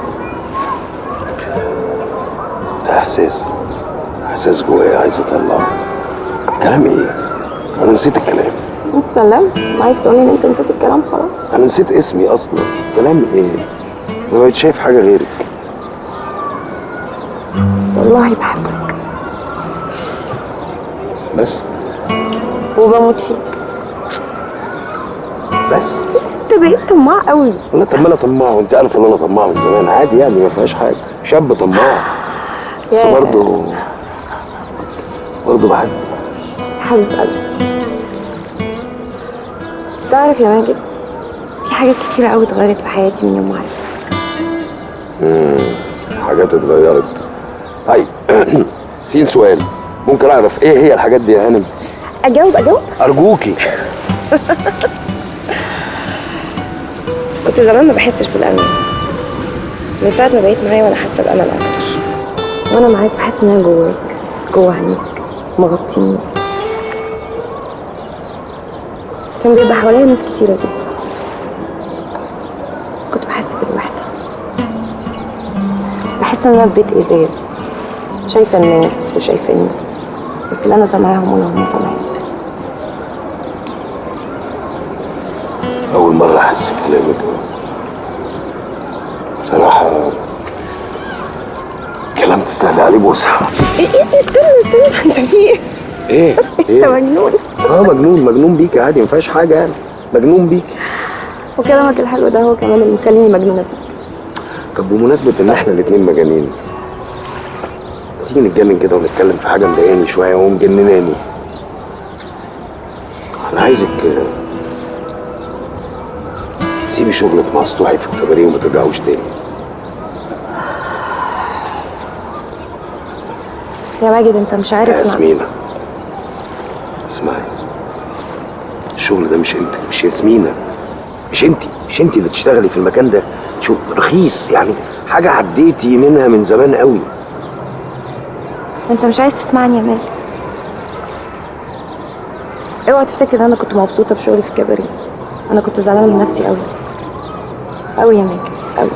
ده احساس احساس جوايا عايز اطلعه كلام ايه انا نسيت الكلام السلام عايز تقولي ان انت نسيت الكلام خلاص انا نسيت اسمي اصلا كلام ايه انا بقيت شايف حاجه غيرك والله بحبك بس وبموت فيك بس انت بقيت طماع قوي والله طب ما انا طماع وانت عارف ان انا طماع من زمان عادي يعني ما فيهاش حاجه شاب طماع بس ياه. برضه برضه بحب حبيب قلبي تعرف يا ماجد في حاجات كتيرة قوي اتغيرت في حياتي من يوم ما عرفتك مم. حاجات اتغيرت طيب سين سؤال ممكن اعرف ايه هي الحاجات دي يا هانم اجاوب اجاوب ارجوكي كنت زمان ما بحسش بالامان من ساعه ما بقيت معايا وانا حاسه بامان اكتر وانا معاك بحس ان انا جواك جوا عينيك مغطيني كان بيبقى حواليا ناس كتيره جدا بس كنت بحس بالوحده بحس ان انا في بيت ازاز شايفه الناس وشايفيني بس لا انا سامعاهم ولا هم سامعيني اول مره احس كلامك بصراحه كلام تستاهل عليه بوسه ايه ايه استنى استنى انت في ايه؟ ايه انت ايه مجنون اه مجنون مجنون بيك عادي ما فيهاش حاجه يعني مجنون بيك وكلامك الحلو ده هو كمان اللي مخليني مجنونه بيك طب بمناسبه ان احنا الاتنين مجانين ما تيجي نتجنن كده ونتكلم في حاجه مضايقاني شويه ومجنناني انا عايزك آه، تسيبي شغلك مع سطوحي في الكباريه وما ترجعوش تاني يا ماجد انت مش عارف يا مع- ياسمينة اسمعي الشغل ده مش انت مش ياسمينة مش انت مش انت اللي تشتغلي في المكان ده شغل رخيص يعني حاجة عديتي منها من زمان قوي انت مش عايز تسمعني يا ماجد اوعى تفتكر ان انا كنت مبسوطه بشغلي في الكباريه انا كنت زعلانه من نفسي قوي قوي يا ماجد قوي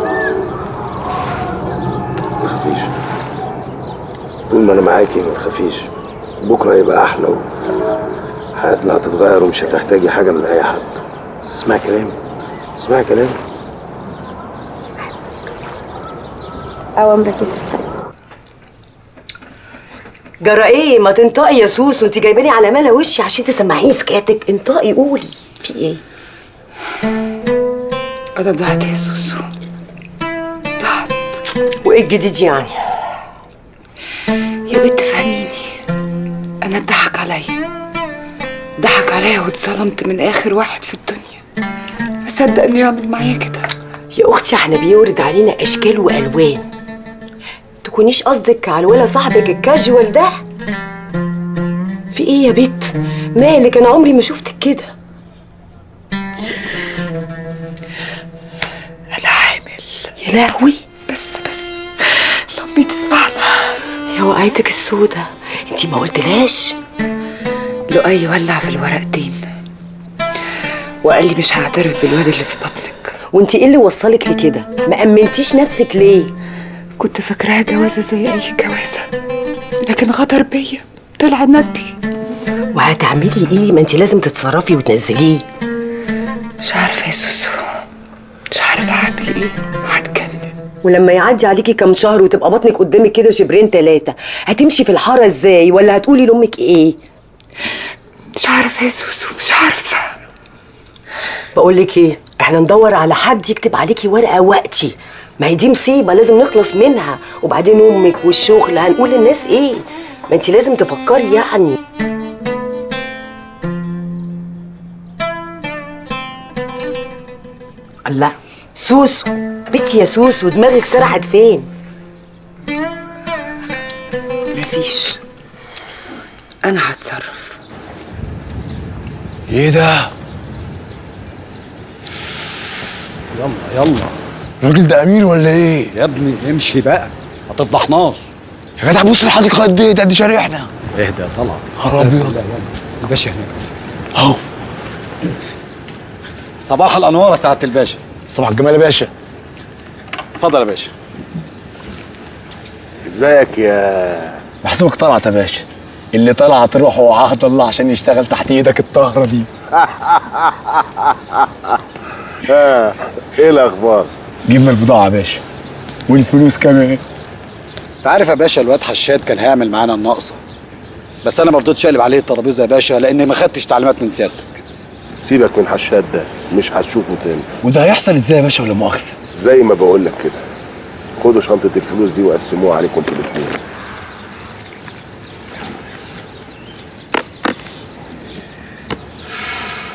ما تخافيش طول ما انا معاكي ما تخافيش بكرة هيبقى احلى و... حياتنا هتتغير ومش هتحتاجي حاجة من اي حد بس اسمعي كلامي اسمعي كلامي اوامرك يا سيستر جرى ايه ما تنطقي يا سوسو انت جايباني على ملا وشي عشان تسمعيني سكاتك انطقي قولي في ايه انا ضعت يا سوسو وايه الجديد يعني يا بنت فهميني انا اتضحك عليا ضحك عليا واتظلمت من اخر واحد في الدنيا اصدق انه يعمل معايا كده يا اختي احنا بيورد علينا اشكال والوان تكونيش قصدك على الولا صاحبك الكاجوال ده في ايه يا بت مالك انا عمري ما شفتك كده انا حامل يا لهوي بس بس لامي تسمعنا يا وقعتك السودة انتي ما قلتلهاش لؤي ولع في الورقتين وقال لي مش هعترف بالواد اللي في بطنك وانتي ايه اللي وصلك لكده ما امنتيش نفسك ليه كنت فاكراها جوازه زي اي جوازه لكن غدر بيا طلع ندل وهتعملي ايه ما انتي لازم تتصرفي وتنزليه مش عارفه يا سوسو مش عارفه اعمل ايه هتجنن ولما يعدي عليكي كام شهر وتبقى بطنك قدامك كده شبرين تلاتة هتمشي في الحارة ازاي ولا هتقولي لأمك ايه مش عارفه يا سوسو مش عارفه بقول لك ايه احنا ندور على حد يكتب عليكي ورقة وقتي ما هي دي مصيبة لازم نخلص منها وبعدين امك والشغل هنقول للناس ايه ما انت لازم تفكري يعني الله سوسو بنتي يا سوسو دماغك سرحت فين مفيش انا هتصرف ايه ده؟ يلا يلا الراجل ده امير ولا ايه؟ يا ابني امشي بقى ما تفضحناش يا جدع بص الحديقه قد ايه ده دي شارعنا اهدى يا طلع نهار ابيض الباشا هناك اهو صباح الانوار يا سعاده الباشا صباح الجمال يا باشا اتفضل يا باشا ازيك يا محسوبك طلعت يا باشا اللي طلعت روحه وعهد الله عشان يشتغل تحت ايدك الطهره دي ها ايه الاخبار جبنا البضاعه يا باشا والفلوس كمان انت عارف يا باشا الواد حشاد كان هيعمل معانا الناقصه بس انا ما رضيتش اقلب عليه الترابيزه يا باشا لان ما خدتش تعليمات من سيادتك سيبك من حشاد ده مش هتشوفه تاني وده هيحصل ازاي يا باشا ولا مؤاخذه زي ما بقول لك كده خدوا شنطة الفلوس دي وقسموها عليكم انتوا الاتنين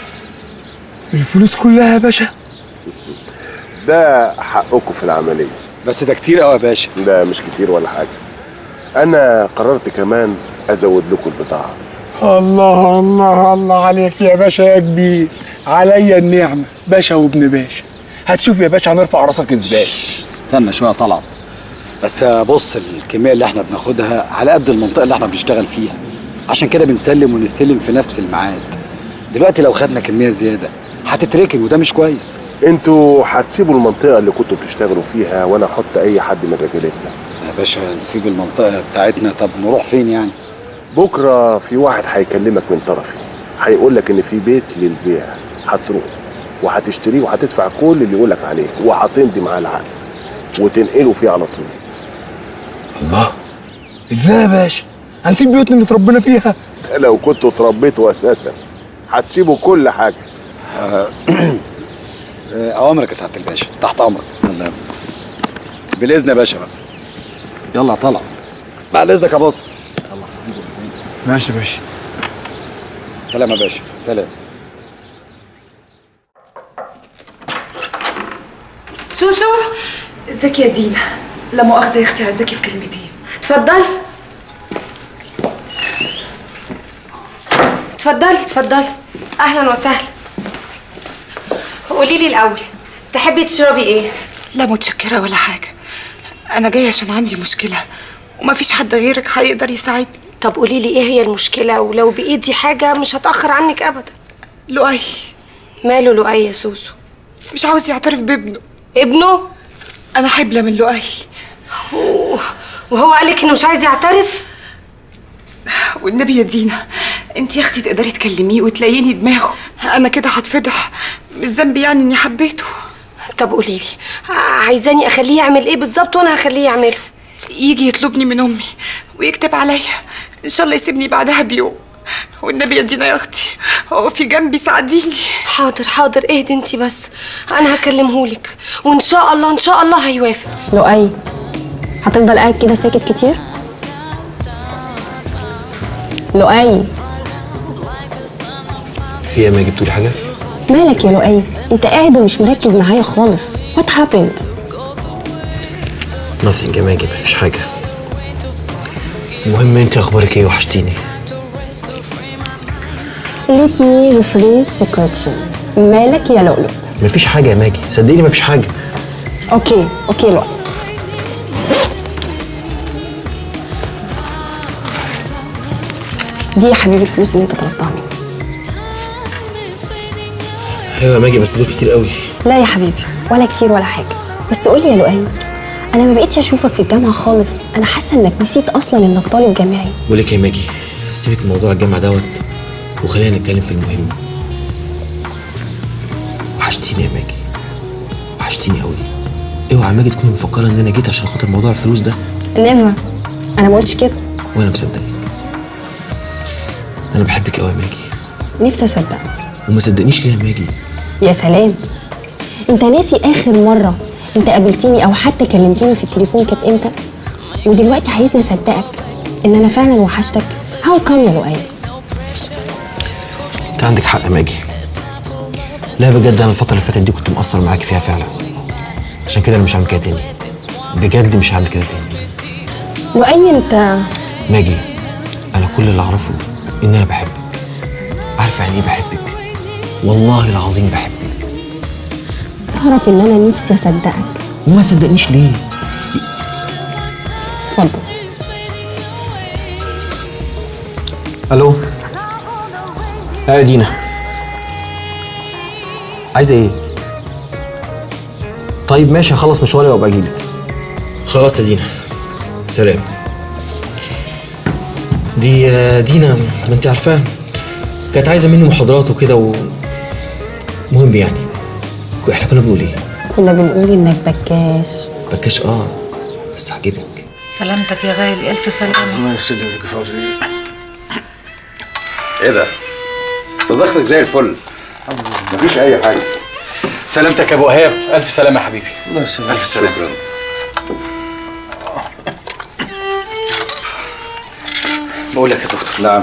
الفلوس كلها يا باشا ده حقكم في العملية بس ده كتير قوي يا باشا لا مش كتير ولا حاجه انا قررت كمان ازود لكم البضاعه الله الله الله عليك يا باشا يا كبير عليا النعمة باشا وابن باشا هتشوف يا باشا هنرفع راسك ازاي استنى شويه طلعت بس بص الكميه اللي احنا بناخدها على قد المنطقه اللي احنا بنشتغل فيها عشان كده بنسلم ونستلم في نفس الميعاد دلوقتي لو خدنا كميه زياده هتتركن وده مش كويس انتوا هتسيبوا المنطقه اللي كنتوا بتشتغلوا فيها وانا احط اي حد من رجالتنا يا باشا نسيب المنطقه بتاعتنا طب نروح فين يعني بكره في واحد هيكلمك من طرفي هيقول لك ان في بيت للبيع هتروح وهتشتريه وهتدفع كل اللي يقولك عليه وهتمضي معاه العقد وتنقله فيه على طول الله ازاي يا باشا هنسيب بيوتنا اللي اتربينا فيها لو كنتوا اتربيتوا اساسا هتسيبوا كل حاجه آه، اوامرك يا سعاده الباشا تحت امرك بالاذن يا باشا بقى يلا طلع بعد اذنك يا بص ماشي يا باشا سلام يا باشا سلام سوسو ازيك يا دينا لا مؤاخذة يا اختي عايزاكي في كلمتين اتفضلي اتفضلي اتفضلي اهلا وسهلا قولي لي الاول تحبي تشربي ايه لا متشكرة ولا حاجة أنا جاية عشان عندي مشكلة ومفيش حد غيرك هيقدر يساعدني طب قولي لي ايه هي المشكله ولو بايدي حاجه مش هتاخر عنك ابدا لؤي ماله لؤي يا سوسو مش عاوز يعترف بابنه ابنه أنا حبلة من لؤي وهو قالك انه مش عايز يعترف والنبي يا دينا انت يا اختي تقدري تكلميه وتلاقيني دماغه انا كده هتفضح مش ذنبي يعني اني حبيته طب قولي لي عايزاني اخليه يعمل ايه بالظبط وانا هخليه يعمله يجي يطلبني من امي ويكتب عليا ان شاء الله يسيبني بعدها بيوم والنبي يا دينا يا اختي هو في جنبي ساعديني حاضر حاضر اهدي انت بس انا هكلمهولك وان شاء الله ان شاء الله هيوافق لؤي هتفضل قاعد كده ساكت كتير لؤي في ايه ما جبتولي حاجه مالك يا لؤي انت قاعد ومش مركز معايا خالص وات happened nothing يا ماجي مفيش حاجه المهم انت اخبارك ايه وحشتيني let me rephrase the question مالك يا لؤلؤ مفيش حاجه يا ماجي صدقيني مفيش حاجه اوكي اوكي لؤي دي يا حبيبي الفلوس اللي انت طلبتها مني ايوه يا ماجي بس دول كتير قوي لا يا حبيبي ولا كتير ولا حاجه بس قولي يا لؤي انا ما بقتش اشوفك في الجامعه خالص انا حاسه انك نسيت اصلا انك طالب جامعي بقول لك يا ماجي سيبك من موضوع الجامعه دوت وخلينا نتكلم في المهم وحشتيني يا ماجي وحشتيني قوي اوعى يا ماجي تكوني مفكره ان انا جيت عشان خاطر موضوع الفلوس ده نيفر انا ما قلتش كده وانا مصدقك انا بحبك قوي يا ماجي نفسي اصدقك وما صدقنيش ليه يا ماجي يا سلام انت ناسي اخر مره انت قابلتني او حتى كلمتني في التليفون كانت امتى ودلوقتي عايزني اصدقك ان انا فعلا وحشتك هاو كام يا لؤي انت عندك حق يا ماجي لا بجد انا الفتره اللي فاتت دي كنت مقصر معاك فيها فعلا عشان كده انا مش هعمل كده تاني بجد مش هعمل كده تاني لؤي انت ماجي انا كل اللي اعرفه ان انا بحبك عارفه يعني ايه بحبك والله العظيم بحبك تعرف ان انا نفسي اصدقك وما صدقنيش ليه اتفضل الو اه يا دينا عايزه ايه طيب ماشي هخلص مشواري وابقى اجيلك خلاص يا دينا سلام دي آه، دينا ما انت عارفاها كانت عايزه مني محاضرات وكده و مهم يعني احنا كنا بنقول ايه كنا بنقول انك بكاش بكاش اه بس عجبك سلامتك يا غالي الف سلامه الله يسلمك فوزي ايه ده؟ ده ضغطك زي الفل مفيش اي حاجه سلامتك يا ابو ايهاب الف سلامه يا حبيبي الله يسلمك الف سلامه بقول لك يا دكتور نعم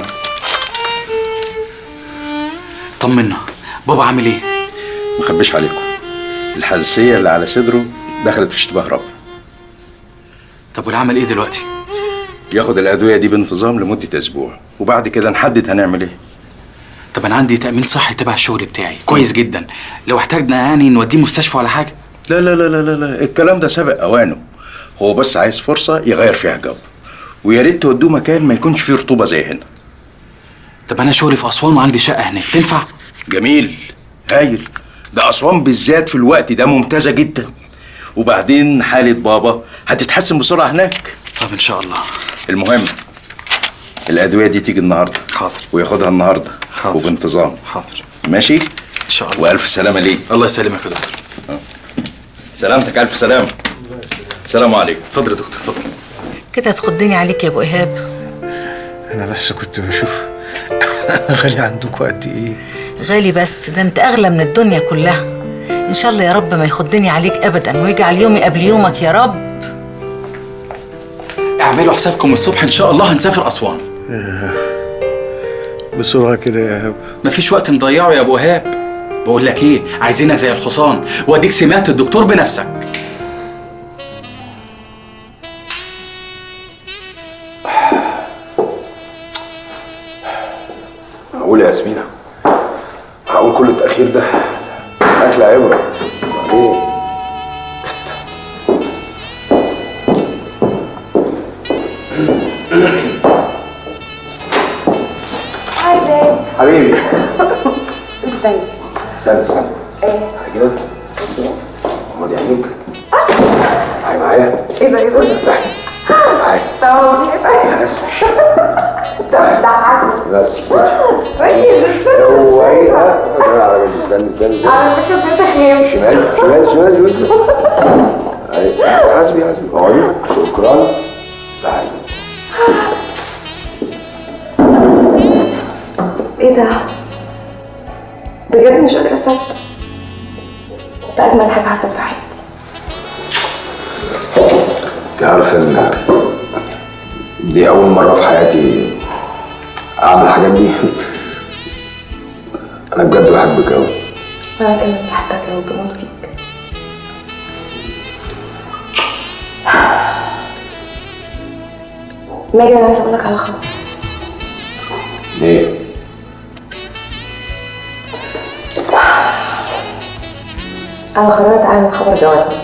طمنا بابا عامل ايه مخبيش عليكم الحساسيه اللي على صدره دخلت في اشتباه رب طب والعمل ايه دلوقتي ياخد الادويه دي بانتظام لمده اسبوع وبعد كده نحدد هنعمل ايه طب انا عندي تامين صحي تبع الشغل بتاعي كويس جدا لو احتاجنا يعني نوديه مستشفى ولا حاجه لا لا لا لا لا, لا. الكلام ده سابق اوانه هو بس عايز فرصه يغير فيها جو ويا ريت تودوه مكان ما يكونش فيه رطوبه زي هنا طب انا شغلي في اسوان وعندي شقه هناك تنفع جميل هايل ده اسوان بالذات في الوقت ده ممتازه جدا وبعدين حاله بابا هتتحسن بسرعه هناك طب ان شاء الله المهم الادويه دي تيجي النهارده حاضر وياخدها النهارده حاضر. وبانتظام حاضر ماشي ان شاء الله والف سلامه ليك الله يسلمك يا دكتور سلامتك الف سلامه السلام عليكم اتفضل يا دكتور اتفضل كده تخضني عليك يا ابو ايهاب انا بس كنت بشوف غالي عندكم قد ايه غالي بس ده انت اغلى من الدنيا كلها ان شاء الله يا رب ما يخضني عليك ابدا ويجعل يومي قبل يومك يا رب اعملوا حسابكم الصبح ان شاء الله هنسافر اسوان بسرعه كده يا ايهاب مفيش وقت نضيعه يا ابو ايهاب بقول لك ايه عايزينك زي الحصان واديك سمعت الدكتور بنفسك معقول يا ياسمينة معقول كل التأخير ده أكل عبرة بعدين هاي بيب حبيبي ازيك استنى استنى ايه كده غمضي عينيك تعالي معايا ايه ده ايه ده افتحي تعالي طب ايه ده بس طب ضحكني بس كويس هو ايه ها على جنب استنى استنى استنى انا فكرة بتخيم شمال شمال شمال شمال أيوة. حاسبي حاسبي اقعدي شكرا تعالي ايه ده بجد مش قادرة اصدق ده اجمل حاجة حصلت في حياتي انت عارفه ان دي اول مره في حياتي اعمل الحاجات دي انا بجد بحبك قوي انا كمان بحبك قوي بموت فيك ماجد انا عايزه اقول لك على خبر ايه انا قررت اعلن خبر جوازنا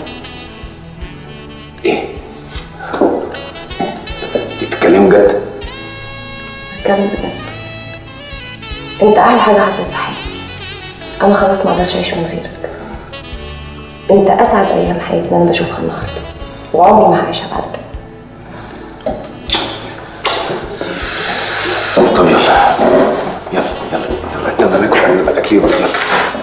انت بتتكلمي بجد بتكلم بجد انت احلى حاجه حصلت في حياتي انا خلاص ما اقدرش اعيش من غيرك انت اسعد ايام حياتي اللي انا بشوفها النهارده وعمري ما هعيشها بعد كده طب يلا يلا يلا يلا يلا ناكل قبل ما الاكل يبرد يلا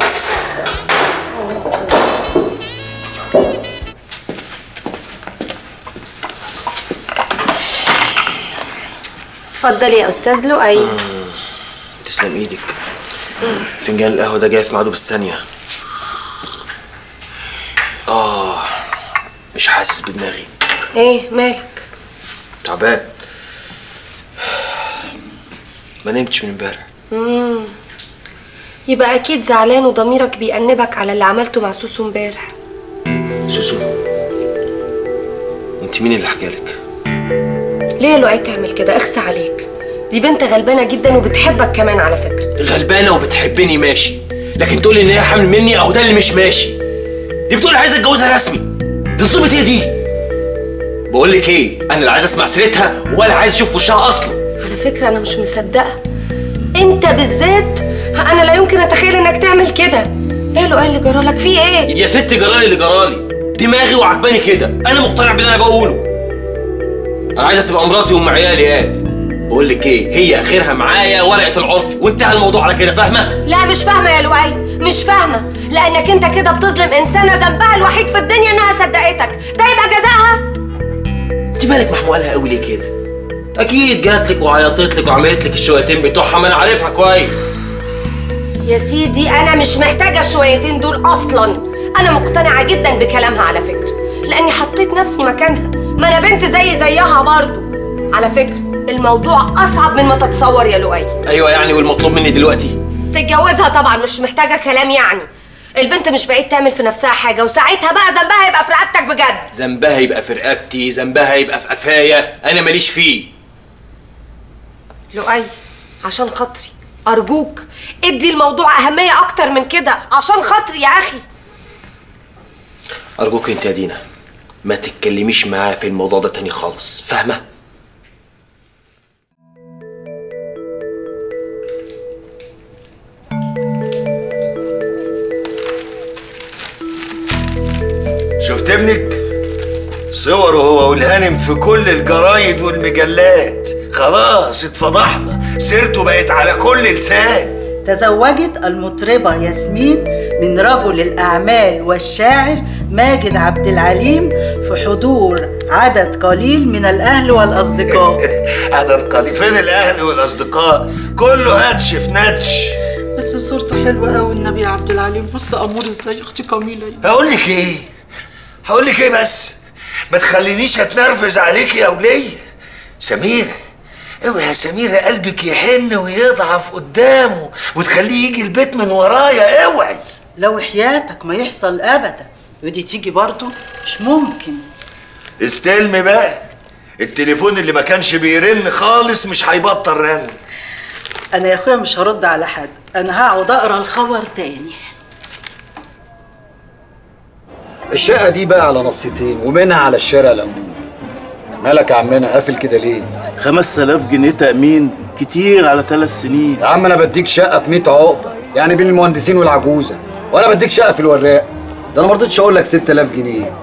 اتفضل يا استاذ لؤي تسلم ايدك فنجان القهوه ده جاي في ميعاده بالثانيه اه مش حاسس بدماغي ايه مالك تعبان ما نمتش من امبارح مم. يبقى اكيد زعلان وضميرك بيأنبك على اللي عملته مع سوسو امبارح سوسو وانت مين اللي حكالك ليه يا لؤي تعمل كده اخسى عليك دي بنت غلبانه جدا وبتحبك كمان على فكره غلبانه وبتحبني ماشي لكن تقولي ان هي حامل مني اهو ده اللي مش ماشي دي بتقول عايزه اتجوزها رسمي دي نصيبة ايه دي بقول لك ايه انا لا عايز اسمع سيرتها ولا عايز اشوف وشها اصلا على فكره انا مش مصدقه انت بالذات انا لا يمكن اتخيل انك تعمل كده ايه لؤي اللي جرالك في ايه يا ست جرالي اللي جرالي دماغي وعجباني كده انا مقتنع باللي انا بقوله انا عايزه تبقى مراتي وام عيالي قال بقول لك ايه هي اخرها معايا ورقه العرف وانتهى الموضوع على كده فاهمه لا مش فاهمه يا لؤي مش فاهمه لانك انت كده بتظلم انسانه ذنبها الوحيد في الدنيا انها صدقتك ده يبقى جزاها انت مالك محموقه لها قوي ليه كده اكيد جات لك وعيطت لك وعملت لك الشويتين بتوعها ما انا عارفها كويس يا سيدي انا مش محتاجه الشويتين دول اصلا انا مقتنعه جدا بكلامها على فكره لاني حطيت نفسي مكانها ما انا بنت زي زيها برضو على فكره الموضوع اصعب من ما تتصور يا لؤي ايوه يعني والمطلوب مني دلوقتي تتجوزها طبعا مش محتاجه كلام يعني البنت مش بعيد تعمل في نفسها حاجه وساعتها بقى ذنبها يبقى في رقبتك بجد ذنبها يبقى في رقبتي ذنبها يبقى في قفايا انا ماليش فيه لؤي عشان خاطري ارجوك ادي الموضوع اهميه اكتر من كده عشان خاطري يا اخي ارجوك انت يا دينا ما تتكلميش معاه في الموضوع ده تاني خالص فاهمه شفت ابنك صوره هو والهانم في كل الجرايد والمجلات خلاص اتفضحنا سيرته بقت على كل لسان تزوجت المطربة ياسمين من رجل الأعمال والشاعر ماجد عبد العليم في حضور عدد قليل من الأهل والأصدقاء عدد قليل فين الاهل والاصدقاء كله هاتش في نتش بس صورته حلوة قوي النبي عبد العليم بص أمور ازاي أختي كميلة هقول لك ايه هقول لك ايه بس ما تخلينيش اتنرفز عليك يا وليه سميرة اوعي يا سميرة قلبك يحن ويضعف قدامه وتخليه يجي البيت من ورايا اوعي لو حياتك ما يحصل أبدا ودي تيجي برضه مش ممكن استلمي بقى التليفون اللي ما كانش بيرن خالص مش هيبطل رن أنا يا أخويا مش هرد على حد أنا هقعد أقرأ الخبر تاني الشقة دي بقى على نصيتين ومنها على الشارع العمومي مالك يا عمنا قافل كده ليه؟ 5000 جنيه تأمين كتير على ثلاث سنين يا عم انا بديك شقة في 100 عقبة يعني بين المهندسين والعجوزة وانا بديك شقة في الوراق ده انا ما رضيتش اقول لك 6000 جنيه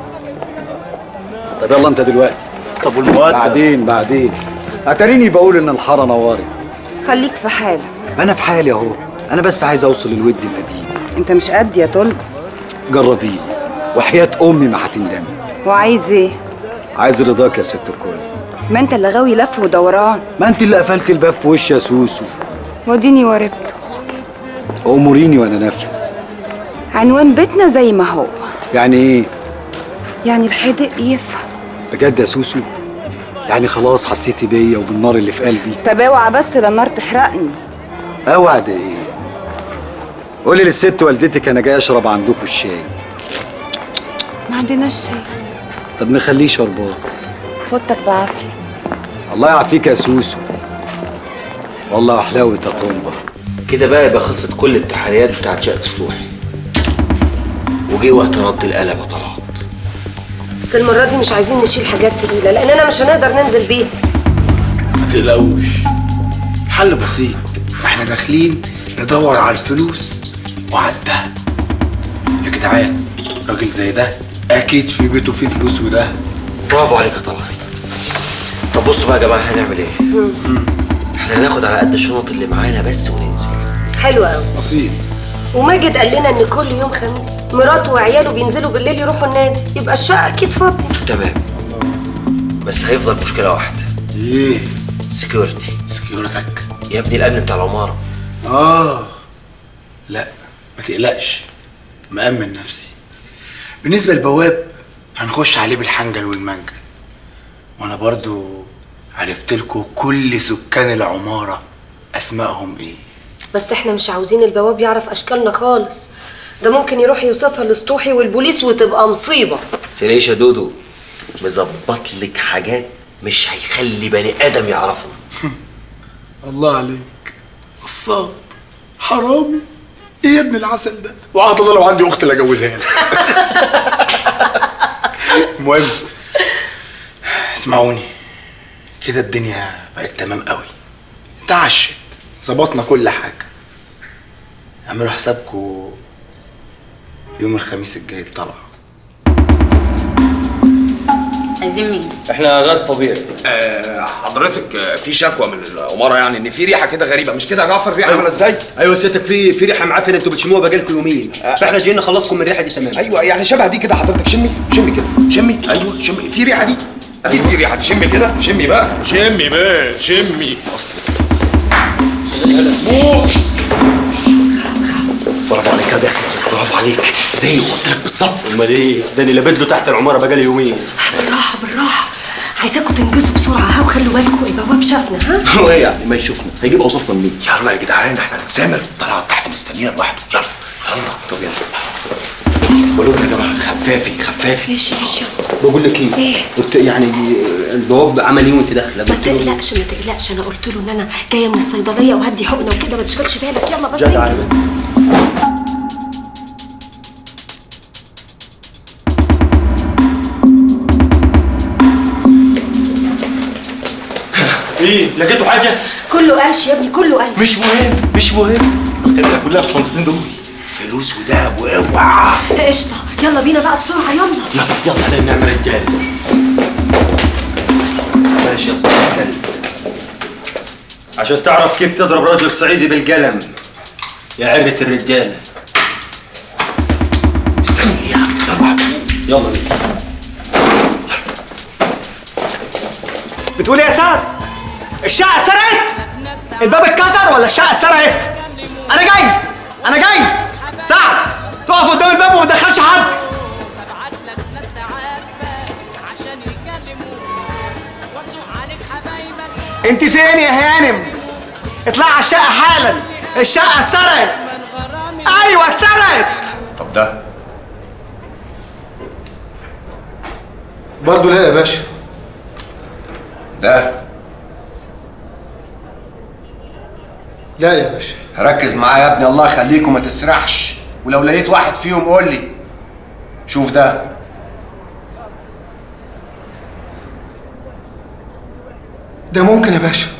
طب يلا انت دلوقتي طب والمقدم بعدين بعدين اتاريني بقول ان الحارة نورت خليك في حالك ما انا في حالي اهو انا بس عايز اوصل للود القديم انت مش قد يا طلب جربيني وحياة امي ما هتندمي وعايز ايه عايز رضاك يا ست الكل ما انت اللي غاوي لف ودوران ما انت اللي قفلت الباب في وشي يا سوسو وديني وربته اموريني وانا انفذ عنوان بيتنا زي ما هو يعني ايه يعني الحدق يفهم بجد يا سوسو يعني خلاص حسيتي بيا وبالنار اللي في قلبي طب اوعى بس لا النار تحرقني اوعد ايه قولي للست والدتك انا جاي اشرب عندكم الشاي ما عندناش شيء طب نخليه شربات فوتك بعافيه الله يعافيك يا سوسو والله حلاوة يا طنبة كده بقى يبقى خلصت كل التحريات بتاعت شقه سطوحي وجه وقت رد القلم يا طلعت بس المره دي مش عايزين نشيل حاجات تقيله لاننا مش هنقدر ننزل بيها ما تقلقوش حل بسيط احنا داخلين ندور على الفلوس وعلى الدهب يا جدعان راجل زي ده اكيد في بيته فيه فلوس وده برافو عليك يا طلعت طب بصوا بقى يا جماعه هنعمل ايه احنا هناخد على قد الشنط اللي معانا بس وننزل حلو قوي اصيل وماجد قال لنا ان كل يوم خميس مراته وعياله بينزلوا بالليل يروحوا النادي يبقى الشقه اكيد فاضيه تمام بس هيفضل مشكله واحده ايه سكيورتي سكيورتك يا ابني الامن بتاع العماره اه لا ما تقلقش مأمن نفسي بالنسبة للبواب هنخش عليه بالحنجل والمنجل وانا برضو عرفت لكم كل سكان العمارة اسمائهم ايه بس احنا مش عاوزين البواب يعرف اشكالنا خالص ده ممكن يروح يوصفها لسطوحي والبوليس وتبقى مصيبه تلاقيش يا دودو مظبط لك حاجات مش هيخلي بني ادم يعرفنا الله عليك قصاب حرامي ايه يا ابن العسل ده وعاد الله لو عندي اخت اللي اجوزها لك المهم اسمعوني كده الدنيا بقت تمام قوي اتعشت ظبطنا كل حاجه اعملوا حسابكم يوم الخميس الجاي الطلعه عايزين مين؟ احنا غاز طبيعي آه حضرتك آه، في شكوى من العماره يعني ان في ريحه كده غريبه مش كده يا جعفر ريحه عامله ازاي؟ ايوه سيادتك في في ريحه معفنه انتوا بتشموها بقالكم يومين فاحنا جايين نخلصكم من الريحه دي تمام ايوه يعني شبه دي كده حضرتك شمي شمي كده شمي ايوه شمي في ريحه دي اكيد في ريحه دي شمي كده شمي بقى شمي بقى شمي برافو عليك يا داخل برافو عليك زي ما قلت لك بالظبط امال ايه ده انا لابد له تحت العماره بقالي يومين بالراحه بالراحه عايزاكم تنجزوا بسرعه ها وخلوا بالكم البواب شافنا ها هو ايه يعني ما يشوفنا هيجيب اوصافنا منين يلا يا جدعان احنا هنسامر طلع تحت مستنينا لوحده يلا طب يلا بقول لكم يا جماعه خفافي خفافي ماشي ماشي يلا بقول لك ايه ايه قلت يعني البواب عمل ايه وانت داخله ما قلت له تقلقش ما تقلقش انا قلت له ان انا جايه من الصيدليه وهدي حقنه وكده ما تشغلش بالك يلا بس جدع انجز. ايه لقيتوا حاجه كله قلش يا ابني كله قلش مش مهم مش مهم خلينا كلها في الشنطتين دول فلوس ودهب واوعى قشطه يلا بينا بقى بسرعه يلا يلا يلا علينا نعمل رجال ماشي يا صاحبي الكلب عشان تعرف كيف تضرب راجل صعيدي بالقلم يا عرة الرجالة استني يا يلا بينا بتقول ايه يا سعد؟ الشقة اتسرقت؟ الباب اتكسر ولا الشقة اتسرقت؟ أنا جاي أنا جاي سعد تقف قدام الباب وما تدخلش حد انت فين يا هانم؟ اطلع على الشقة حالا الشقة اتسرقت ايوه اتسرقت طب ده برضه لا يا باشا ده لا يا باشا ركز معايا يا ابني الله يخليك وما تسرحش ولو لقيت واحد فيهم قول لي شوف ده ده ممكن يا باشا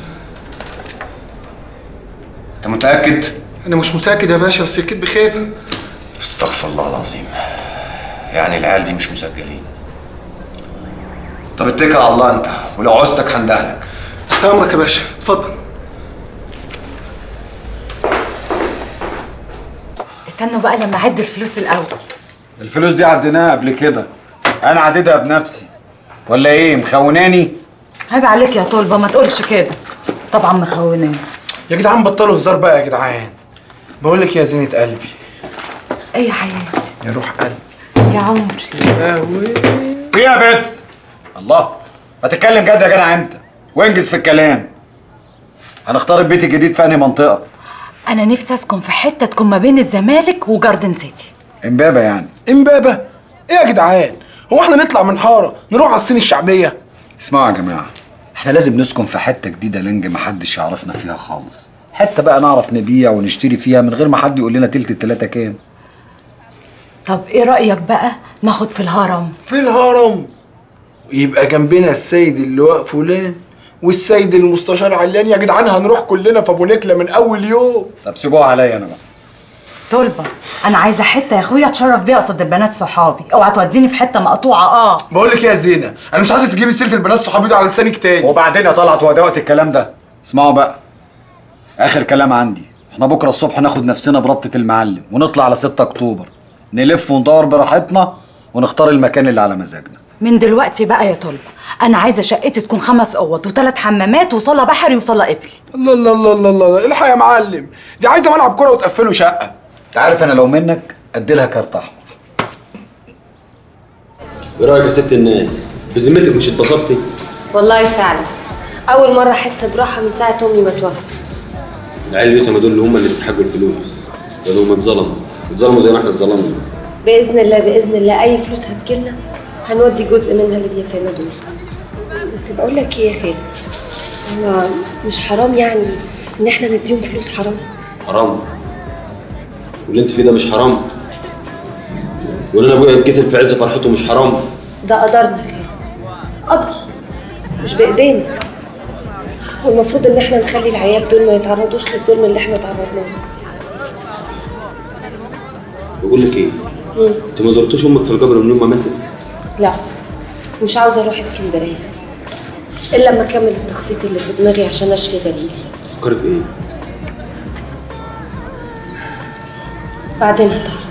انت متاكد انا مش متاكد يا باشا بس الكذب خيبه استغفر الله العظيم يعني العيال دي مش مسجلين طب اتكل على الله انت ولو عوزتك هندهلك تحت امرك يا باشا اتفضل استنوا بقى لما اعد الفلوس الاول الفلوس دي عديناها قبل كده انا عديتها بنفسي ولا ايه مخوناني عيب عليك يا طلبه ما تقولش كده طبعا مخوناه يا جدعان بطلوا هزار بقى يا جدعان بقول لك يا زينة قلبي ايه يا حياتي يا روح قلبي يا عمري في يا بنت الله ما تتكلم جد يا جدع انت وانجز في الكلام هنختار البيت الجديد في انهي منطقه انا نفسي اسكن في حته تكون ما بين الزمالك وجاردن سيتي امبابه يعني امبابه ايه يا جدعان هو احنا نطلع من حاره نروح على الصين الشعبيه اسمعوا يا جماعه احنا لازم نسكن في حته جديده لنج محدش يعرفنا فيها خالص حته بقى نعرف نبيع ونشتري فيها من غير ما حد يقول لنا تلت التلاته كام طب ايه رايك بقى ناخد في الهرم في الهرم يبقى جنبنا السيد اللواء فلان والسيد المستشار علان يا جدعان هنروح كلنا في ابو نكله من اول يوم طب سيبوها عليا انا بقى طلبه انا عايزه حته يا اخويا اتشرف بيها قصاد البنات صحابي اوعى توديني في حته مقطوعه اه بقول لك إيه يا زينه انا مش عايزك تجيبي سيره البنات صحابي دول على لسانك تاني وبعدين يا طلعت هو ده وقت الكلام ده اسمعوا بقى اخر كلام عندي احنا بكره الصبح ناخد نفسنا بربطه المعلم ونطلع على 6 اكتوبر نلف وندور براحتنا ونختار المكان اللي على مزاجنا من دلوقتي بقى يا طلبه انا عايزه شقتي تكون خمس اوض وثلاث حمامات وصاله بحري وصاله قبلي الله الله الله الله الله الحق يا معلم دي عايزه ملعب كوره وتقفله شقه انت عارف انا لو منك ادي لها كارت احمر ايه رايك يا ست الناس بذمتك مش اتبسطتي والله فعلا اول مره احس براحه من ساعه امي ما توفت العيال اليتامى دول اللي هم اللي يستحقوا الفلوس لانهم هم اتظلموا اتظلموا زي ما احنا اتظلمنا باذن الله باذن الله اي فلوس هتجيلنا هنودي جزء منها لليتامى دول بس بقول لك ايه يا خالد هو مش حرام يعني ان احنا نديهم فلوس حرام حرام واللي انت فيه ده مش حرام وان انا ابويا يتكتب في عز فرحته مش حرام ده قدرنا يا خالد قدر مش بايدينا والمفروض ان احنا نخلي العيال دول ما يتعرضوش للظلم اللي احنا تعرضنا له بقول لك ايه مم. انت ما زرتوش امك في القبر من يوم ما ماتت لا مش عاوزه اروح اسكندريه الا لما اكمل التخطيط اللي في دماغي عشان اشفي غليلي فكري في ايه بعدين هتعرف